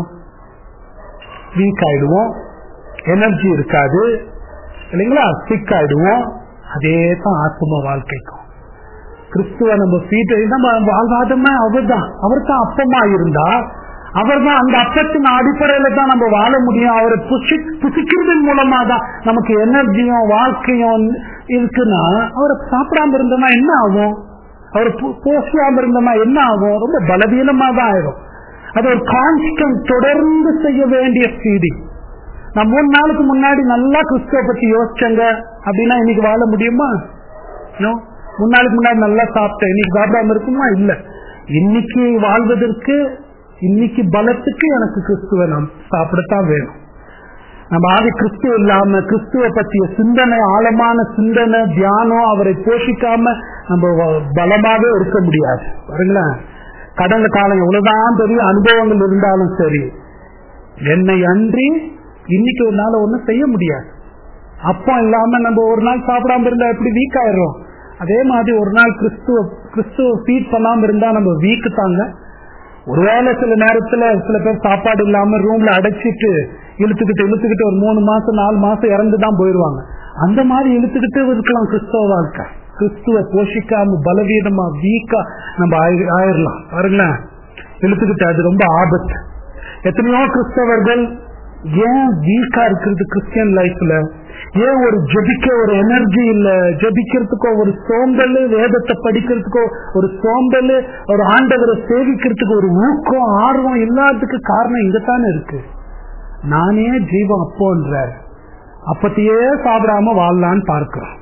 வீக் ஆயிடுவோம் எனர்ஜி இருக்காது இல்லைங்களா சிக் ஆயிடுவோம் அதே தான் ஆத்ம வாழ்க்கைக்கும் கிறிஸ்துவ நம்ம ஃபீட் நம்ம வாழ்வாதமே அவர் தான் அவர் தான் அப்பமா இருந்தா அவர் தான் அந்த அப்பத்தின் அடிப்படையில தான் நம்ம வாழ முடியும் அவரை புசி புசிக்கிறதன் மூலமா தான் நமக்கு எனர்ஜியும் வாழ்க்கையும் இருக்குன்னா அவரை சாப்பிடாம இருந்தோம்னா என்ன ஆகும் அவர் போசியாம இருந்தோம்னா என்ன ஆகும் ரொம்ப பலவீனமா தான் ஆயிரும் அது ஒரு கான்ஸ்டன்ட் தொடர்ந்து செய்ய வேண்டிய ஃபீடிங் நான் மூணு நாளுக்கு முன்னாடி நல்லா கிறிஸ்துவ பத்தி யோசிச்சங்க அப்படின்னா இன்னைக்கு வாழ முடியுமா No. மூணு நாளுக்கு முன்னாடி நல்லா சாப்பிட்டேன் இன்னைக்கு சாப்பிடாம இருக்குமா இல்ல இன்னைக்கு வாழ்வதற்கு இன்னைக்கு பலத்துக்கு எனக்கு கிறிஸ்துவ நாம் சாப்பிடத்தான் வேணும் நம்ம ஆதி கிறிஸ்துவ இல்லாம கிறிஸ்துவ பற்றிய சிந்தனை ஆழமான சிந்தனை தியானம் அவரை போஷிக்காம நம்ம வ- பலமாவே இருக்க முடியாது பாருங்களேன் கடந்த காலம் எவ்வளவுதான் பெரிய அனுபவங்கள் இருந்தாலும் சரி என்னை அன்றி இன்னைக்கு ஒரு நாள் ஒண்ணும் செய்ய முடியாது அப்பம் இல்லாம நம்ம ஒரு நாள் சாப்பிடாம இருந்தா எப்படி வீக் ஆயிடுறோம் அதே மாதிரி ஒரு நாள் கிறிஸ்துவ கிறிஸ்துவ ஃபீட் பண்ணாம இருந்தா நம்ம வீக்கு தாங்க ஒருவேளை சில நேரத்துல சில பேர் சாப்பாடு இல்லாம ரூம்ல அடைச்சிட்டு இழுத்துக்கிட்டு இழுத்துக்கிட்டு ஒரு மூணு மாசம் நாலு மாசம் இறந்து தான் போயிருவாங்க அந்த மாதிரி இழுத்துக்கிட்டு இருக்கலாம் கிறிஸ்தவ வாழ்க்கை கிறிஸ்துவ போஷிக்காம பலவீனமா வீக்கா நம்ம ஆயி- ஆயிரலாம் பாருங்களேன் இழுத்துக்கிட்டு அது ரொம்ப ஆபத்து எத்தனையோ கிறிஸ்தவர்கள் ஏன் வீக்கா இருக்கிறது கிறிஸ்டியன் லைஃப்ல ஏன் ஒரு ஜெபிக்க ஒரு எனர்ஜி இல்ல ஜெபிக்கிறதுக்கோ ஒரு சோம்பல் வேதத்தை படிக்கிறதுக்கோ ஒரு சோம்பல் ஒரு ஆண்டவரை சேவிக்கிறதுக்கு ஒரு ஊக்கம் ஆர்வம் இல்லாததுக்கு காரணம் இங்கத்தானே இருக்கு நானே ஜீவம் அப்போன்ற அப்பத்தையே சாப்பிடாம வாழலான்னு பார்க்கிறோம்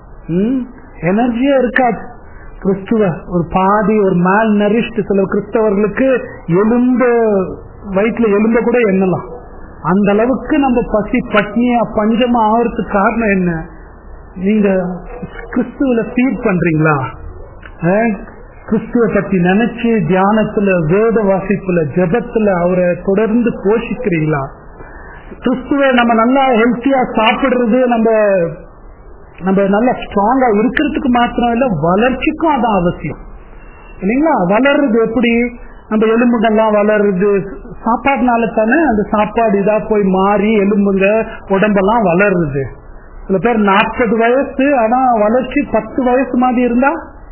எனர்ஜியே இருக்காது கிறிஸ்துவ ஒரு பாதி ஒரு மேல் நரிஷ்டு சில கிறிஸ்தவர்களுக்கு எலும்பு வயிற்றுல எலும்ப கூட எண்ணலாம் அந்த அளவுக்கு நம்ம பசி பட்னியா பஞ்சமா ஆகிறதுக்கு காரணம் என்ன நீங்க கிறிஸ்துவில ஃபீட் பண்றீங்களா அஹ், கிறிஸ்துவ பத்தி நினைச்சு தியானத்துல வேத வாசிப்புல ஜெபத்துல அவரை தொடர்ந்து போஷிக்கிறீங்களா கிறிஸ்துவ நம்ம நல்லா ஹெல்த்தியா சாப்பிடுறது நம்ம நம்ம நல்லா ஸ்ட்ராங்கா இருக்கிறதுக்கு மாத்திரம் இல்ல வளர்ச்சிக்கும் அதான் அவசியம் இல்லைங்களா வளர்றது எப்படி நம்ம எலும்புகள்லாம் வளருது சாப்பாடுனால தானே அந்த சாப்பாடு இதா போய் மாறி எலும்புங்க உடம்பெல்லாம் வளருது சில பேர் நாற்பது வயசு ஆனா வளர்ச்சி பத்து வயசு மாதிரி இருந்தா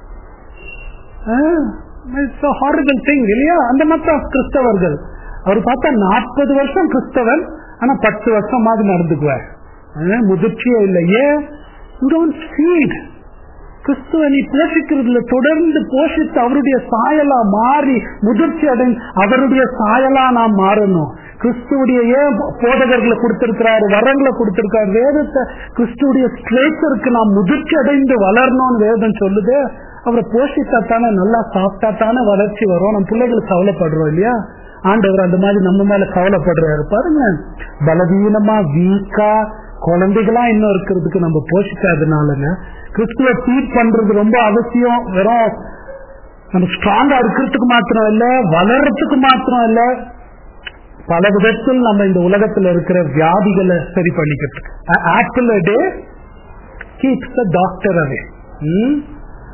ஹாரிபிள் திங் இல்லையா அந்த மாதிரி கிறிஸ்தவர்கள் அவர் பார்த்தா நாற்பது வருஷம் கிறிஸ்தவன் ஆனா பத்து வருஷம் மாதிரி நடந்துக்குவார் அஹ் முதிர்ச்சியே இல்லை ஏன் you don't feed கிறிஸ்துவ நீ போஷிக்கிறதுல தொடர்ந்து போஷித்து அவருடைய சாயலா மாறி முதிர்ச்சி அடைந்து அவருடைய சாயலா நாம் மாறணும் கிறிஸ்துவுடைய ஏன் போதகர்களை கொடுத்திருக்கிறாரு வரங்களை கொடுத்திருக்காரு வேதத்தை கிறிஸ்துவுடைய ஸ்ட்ரேச்சருக்கு நாம் முதிர்ச்சி அடைந்து வளரணும்னு வேதம் சொல்லுது அவரை போஷித்தா தானே நல்லா சாப்பிட்டா தானே வளர்ச்சி வரும் நம்ம பிள்ளைகளுக்கு கவலைப்படுறோம் இல்லையா ஆண்டவர் அந்த மாதிரி நம்ம மேல கவலைப்படுறாரு பாருங்க பலவீனமா வீக்கா குழந்தைகளா இன்னும் இருக்கிறதுக்கு நம்ம போஷிக்காதனாலங்க கிறிஸ்துவ ஃபீட் பண்றது ரொம்ப அவசியம் வெறும் நம்ம ஸ்ட்ராங்கா இருக்கிறதுக்கு மாத்திரம் இல்ல வளர்றதுக்கு மாத்திரம் இல்ல பல விதத்தில் நம்ம இந்த உலகத்துல இருக்கிற வியாதிகளை சரி பண்ணிக்கிறதுக்கு apple day keeps the doctor away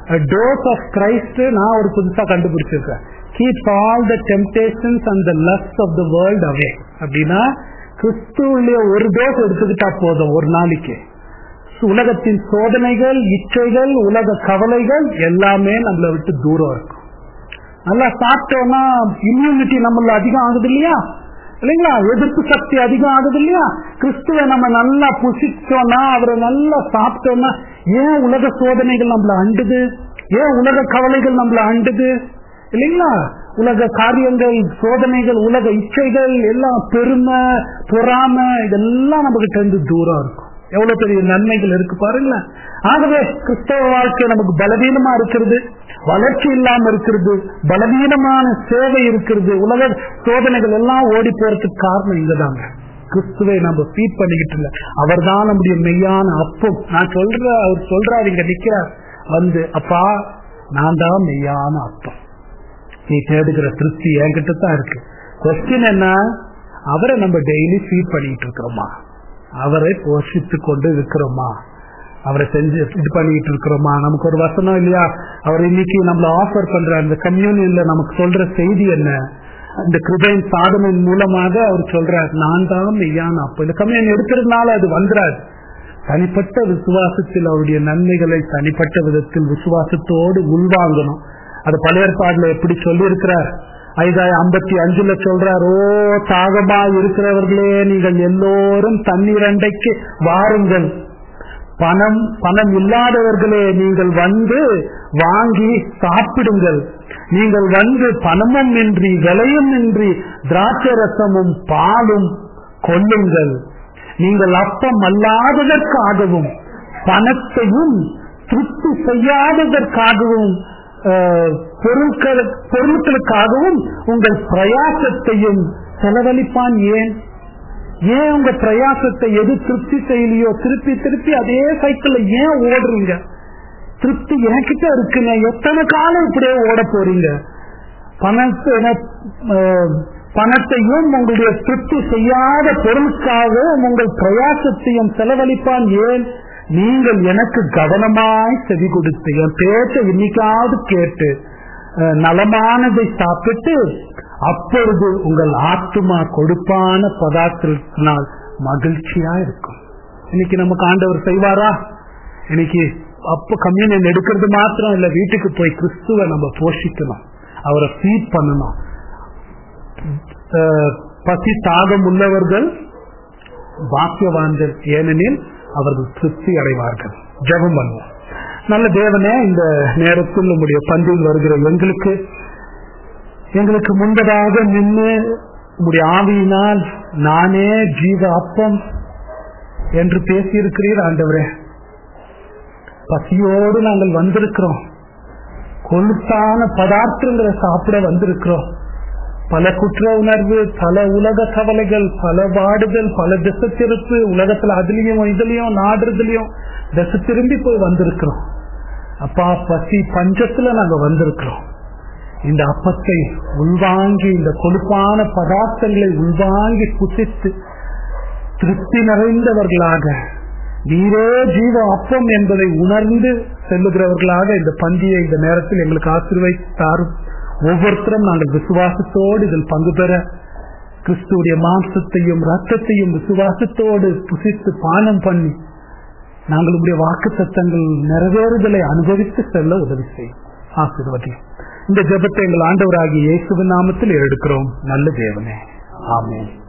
dose of Christ நான் ஒரு புதுசா கண்டுபிடிச்சிருக்கேன் keep all the temptations and the lust of the world away அப்படின்னா கிறிஸ்துவ ஒரு டோஸ் எடுத்துக்கிட்டா போதும் ஒரு நாளைக்கு உலகத்தின் சோதனைகள் இச்சைகள் உலக கவலைகள் எல்லாமே நம்மளை விட்டு தூரம் இருக்கும் நல்லா சாப்பிட்டோம்னா இம்யூனிட்டி நம்மள அதிகம் ஆகுது இல்லையா இல்லைங்களா எதிர்ப்பு சக்தி அதிகம் ஆகுது இல்லையா கிறிஸ்துவ நம்ம நல்லா புசிச்சோம்னா அவரை நல்லா சாப்பிட்டோம்னா ஏன் உலக சோதனைகள் நம்மள அண்டுது ஏன் உலக கவலைகள் நம்மள அண்டுது இல்லைங்களா உலக காரியங்கள் சோதனைகள் உலக இச்சைகள் எல்லாம் பெருமை பொறாமை இதெல்லாம் நம்ம கிட்ட இருந்து தூரம் இருக்கும் எவ்வளவு பெரிய நன்மைகள் இருக்கு பாருங்களேன் ஆகவே கிறிஸ்தவ வாழ்க்கை நமக்கு பலவீனமா இருக்கிறது வளர்ச்சி இல்லாம இருக்கிறது பலவீனமான சேவை இருக்கிறது உலக சோதனைகள் எல்லாம் ஓடி போறதுக்கு காரணம் இங்கதாங்க கிறிஸ்துவை நம்ம ஃபீட் பண்ணிக்கிட்டு இல்ல அவர் தான் நம்முடைய மெய்யான அப்பம் நான் சொல்ற அவர் சொல்றாரு இங்க நிக்கிறார் வந்து அப்பா நான் தான் மெய்யான அப்பம் நீ தேடுகிற திருப்தி என்கிட்ட தான் இருக்கு கொஸ்டின் என்ன அவரை நம்ம டெய்லி ஃபீட் பண்ணிட்டு இருக்கிறோமா அவரை போஷித்து கொண்டு இருக்கிறோமா அவரை செஞ்சு இது பண்ணிட்டு இருக்கிறோமா நமக்கு ஒரு வசனம் இல்லையா அவர் இன்னைக்கு நம்மள ஆஃபர் பண்ற அந்த கம்யூனியன்ல நமக்கு சொல்ற செய்தி என்ன இந்த கிருபையின் சாதனையின் மூலமாக அவர் சொல்றார் நான் தான் மெய்யான அப்ப இந்த கம்யூனியன் எடுக்கிறதுனால அது வந்துராது தனிப்பட்ட விசுவாசத்தில் அவருடைய நன்மைகளை தனிப்பட்ட விதத்தில் விசுவாசத்தோடு உள்வாங்கணும் அது பழைய ஏற்பாடுல எப்படி சொல்லி இருக்கிறார் ஐதாய ஐம்பத்தி அஞ்சுல சொல்றார் ஓ தாகமா இருக்கிறவர்களே நீங்கள் எல்லோரும் தண்ணீர் அண்டைக்கு வாருங்கள் பணம் பணம் இல்லாதவர்களே நீங்கள் வந்து வாங்கி சாப்பிடுங்கள் நீங்கள் வந்து பணமும் இன்றி விலையும் இன்றி திராட்சை ரசமும் பாலும் கொள்ளுங்கள் நீங்கள் அப்பம் அல்லாததற்காகவும் பணத்தையும் திருப்தி செய்யாததற்காகவும் பொருட்கள் பொருட்களுக்காகவும் உங்கள் பிரயாசத்தையும் செலவழிப்பான் ஏன் ஏன் உங்க பிரயாசத்தை எது திருப்தி செய்யலையோ திருப்பி திருப்பி அதே சைக்கிள்ல ஏன் ஓடுறீங்க திருப்தி என்கிட்ட இருக்குங்க எத்தனை காலம் இப்படியே ஓட போறீங்க பணத்தை பணத்தையும் உங்களுடைய திருப்தி செய்யாத பொருளுக்காகவும் உங்கள் பிரயாசத்தையும் செலவழிப்பான் ஏன் நீங்கள் எனக்கு கவனமாய் செவி கொடுத்து என் பேச்ச இன்னைக்காவது கேட்டு நலமானதை சாப்பிட்டு அப்பொழுது உங்கள் ஆத்துமா கொடுப்பான பதார்த்தத்தினால் மகிழ்ச்சியா இருக்கும் இன்னைக்கு நமக்கு ஆண்டவர் செய்வாரா இன்னைக்கு அப்ப கம்யூனியன் எடுக்கிறது மாத்திரம் இல்ல வீட்டுக்கு போய் கிறிஸ்துவ நம்ம போஷிக்கணும் அவரை ஃபீட் பண்ணணும் பசி தாகம் உள்ளவர்கள் பாக்கியவான்கள் ஏனெனில் அவர்கள் திருப்தி அடைவார்கள் ஜெபம் பண்ணுவோம் நல்ல தேவனே இந்த நேரத்தில் நம்முடைய பந்தில் வருகிற எங்களுக்கு எங்களுக்கு முன்பதாக நின்று உங்களுடைய ஆவியினால் நானே ஜீவ அப்பம் என்று பேசியிருக்கிறீர் ஆண்டவரே பசியோடு நாங்கள் வந்திருக்கிறோம் கொழுத்தான பதார்த்தங்களை சாப்பிட வந்திருக்கிறோம் பல குற்ற உணர்வு பல உலக கவலைகள் பல பாடுதல் பல திசை திருப்பு உலகத்துல அதுலயும் இதுலயும் நாடுறதுலயும் திசை திரும்பி போய் வந்திருக்கிறோம் அப்பா பசி பஞ்சத்துல நாங்க வந்திருக்கிறோம் இந்த அப்பத்தை உள்வாங்கி இந்த கொழுப்பான பதார்த்தங்களை உள்வாங்கி புசித்து திருப்தி நிறைந்தவர்களாக நீரே ஜீவ அப்பம் என்பதை உணர்ந்து செல்லுகிறவர்களாக இந்த பந்தியை இந்த நேரத்தில் எங்களுக்கு ஆசீர்வைத்தாரும் ஒவ்வொருத்தரும் நாங்கள் விசுவாசத்தோடு இதில் பங்கு பெற கிறிஸ்துடைய மாம்சத்தையும் ரத்தத்தையும் விசுவாசத்தோடு புசித்து பானம் பண்ணி நாங்கள் உங்களுடைய வாக்கு சத்தங்கள் நிறைவேறுதலை அனுபவித்து செல்ல உதவி செய்யும் ஆசீர்வதியும் இந்த ஜெபத்தை எங்கள் ஆண்டவராகிய இயேசுவின் நாமத்தில் எடுக்கிறோம் நல்ல தேவனே ஆமென்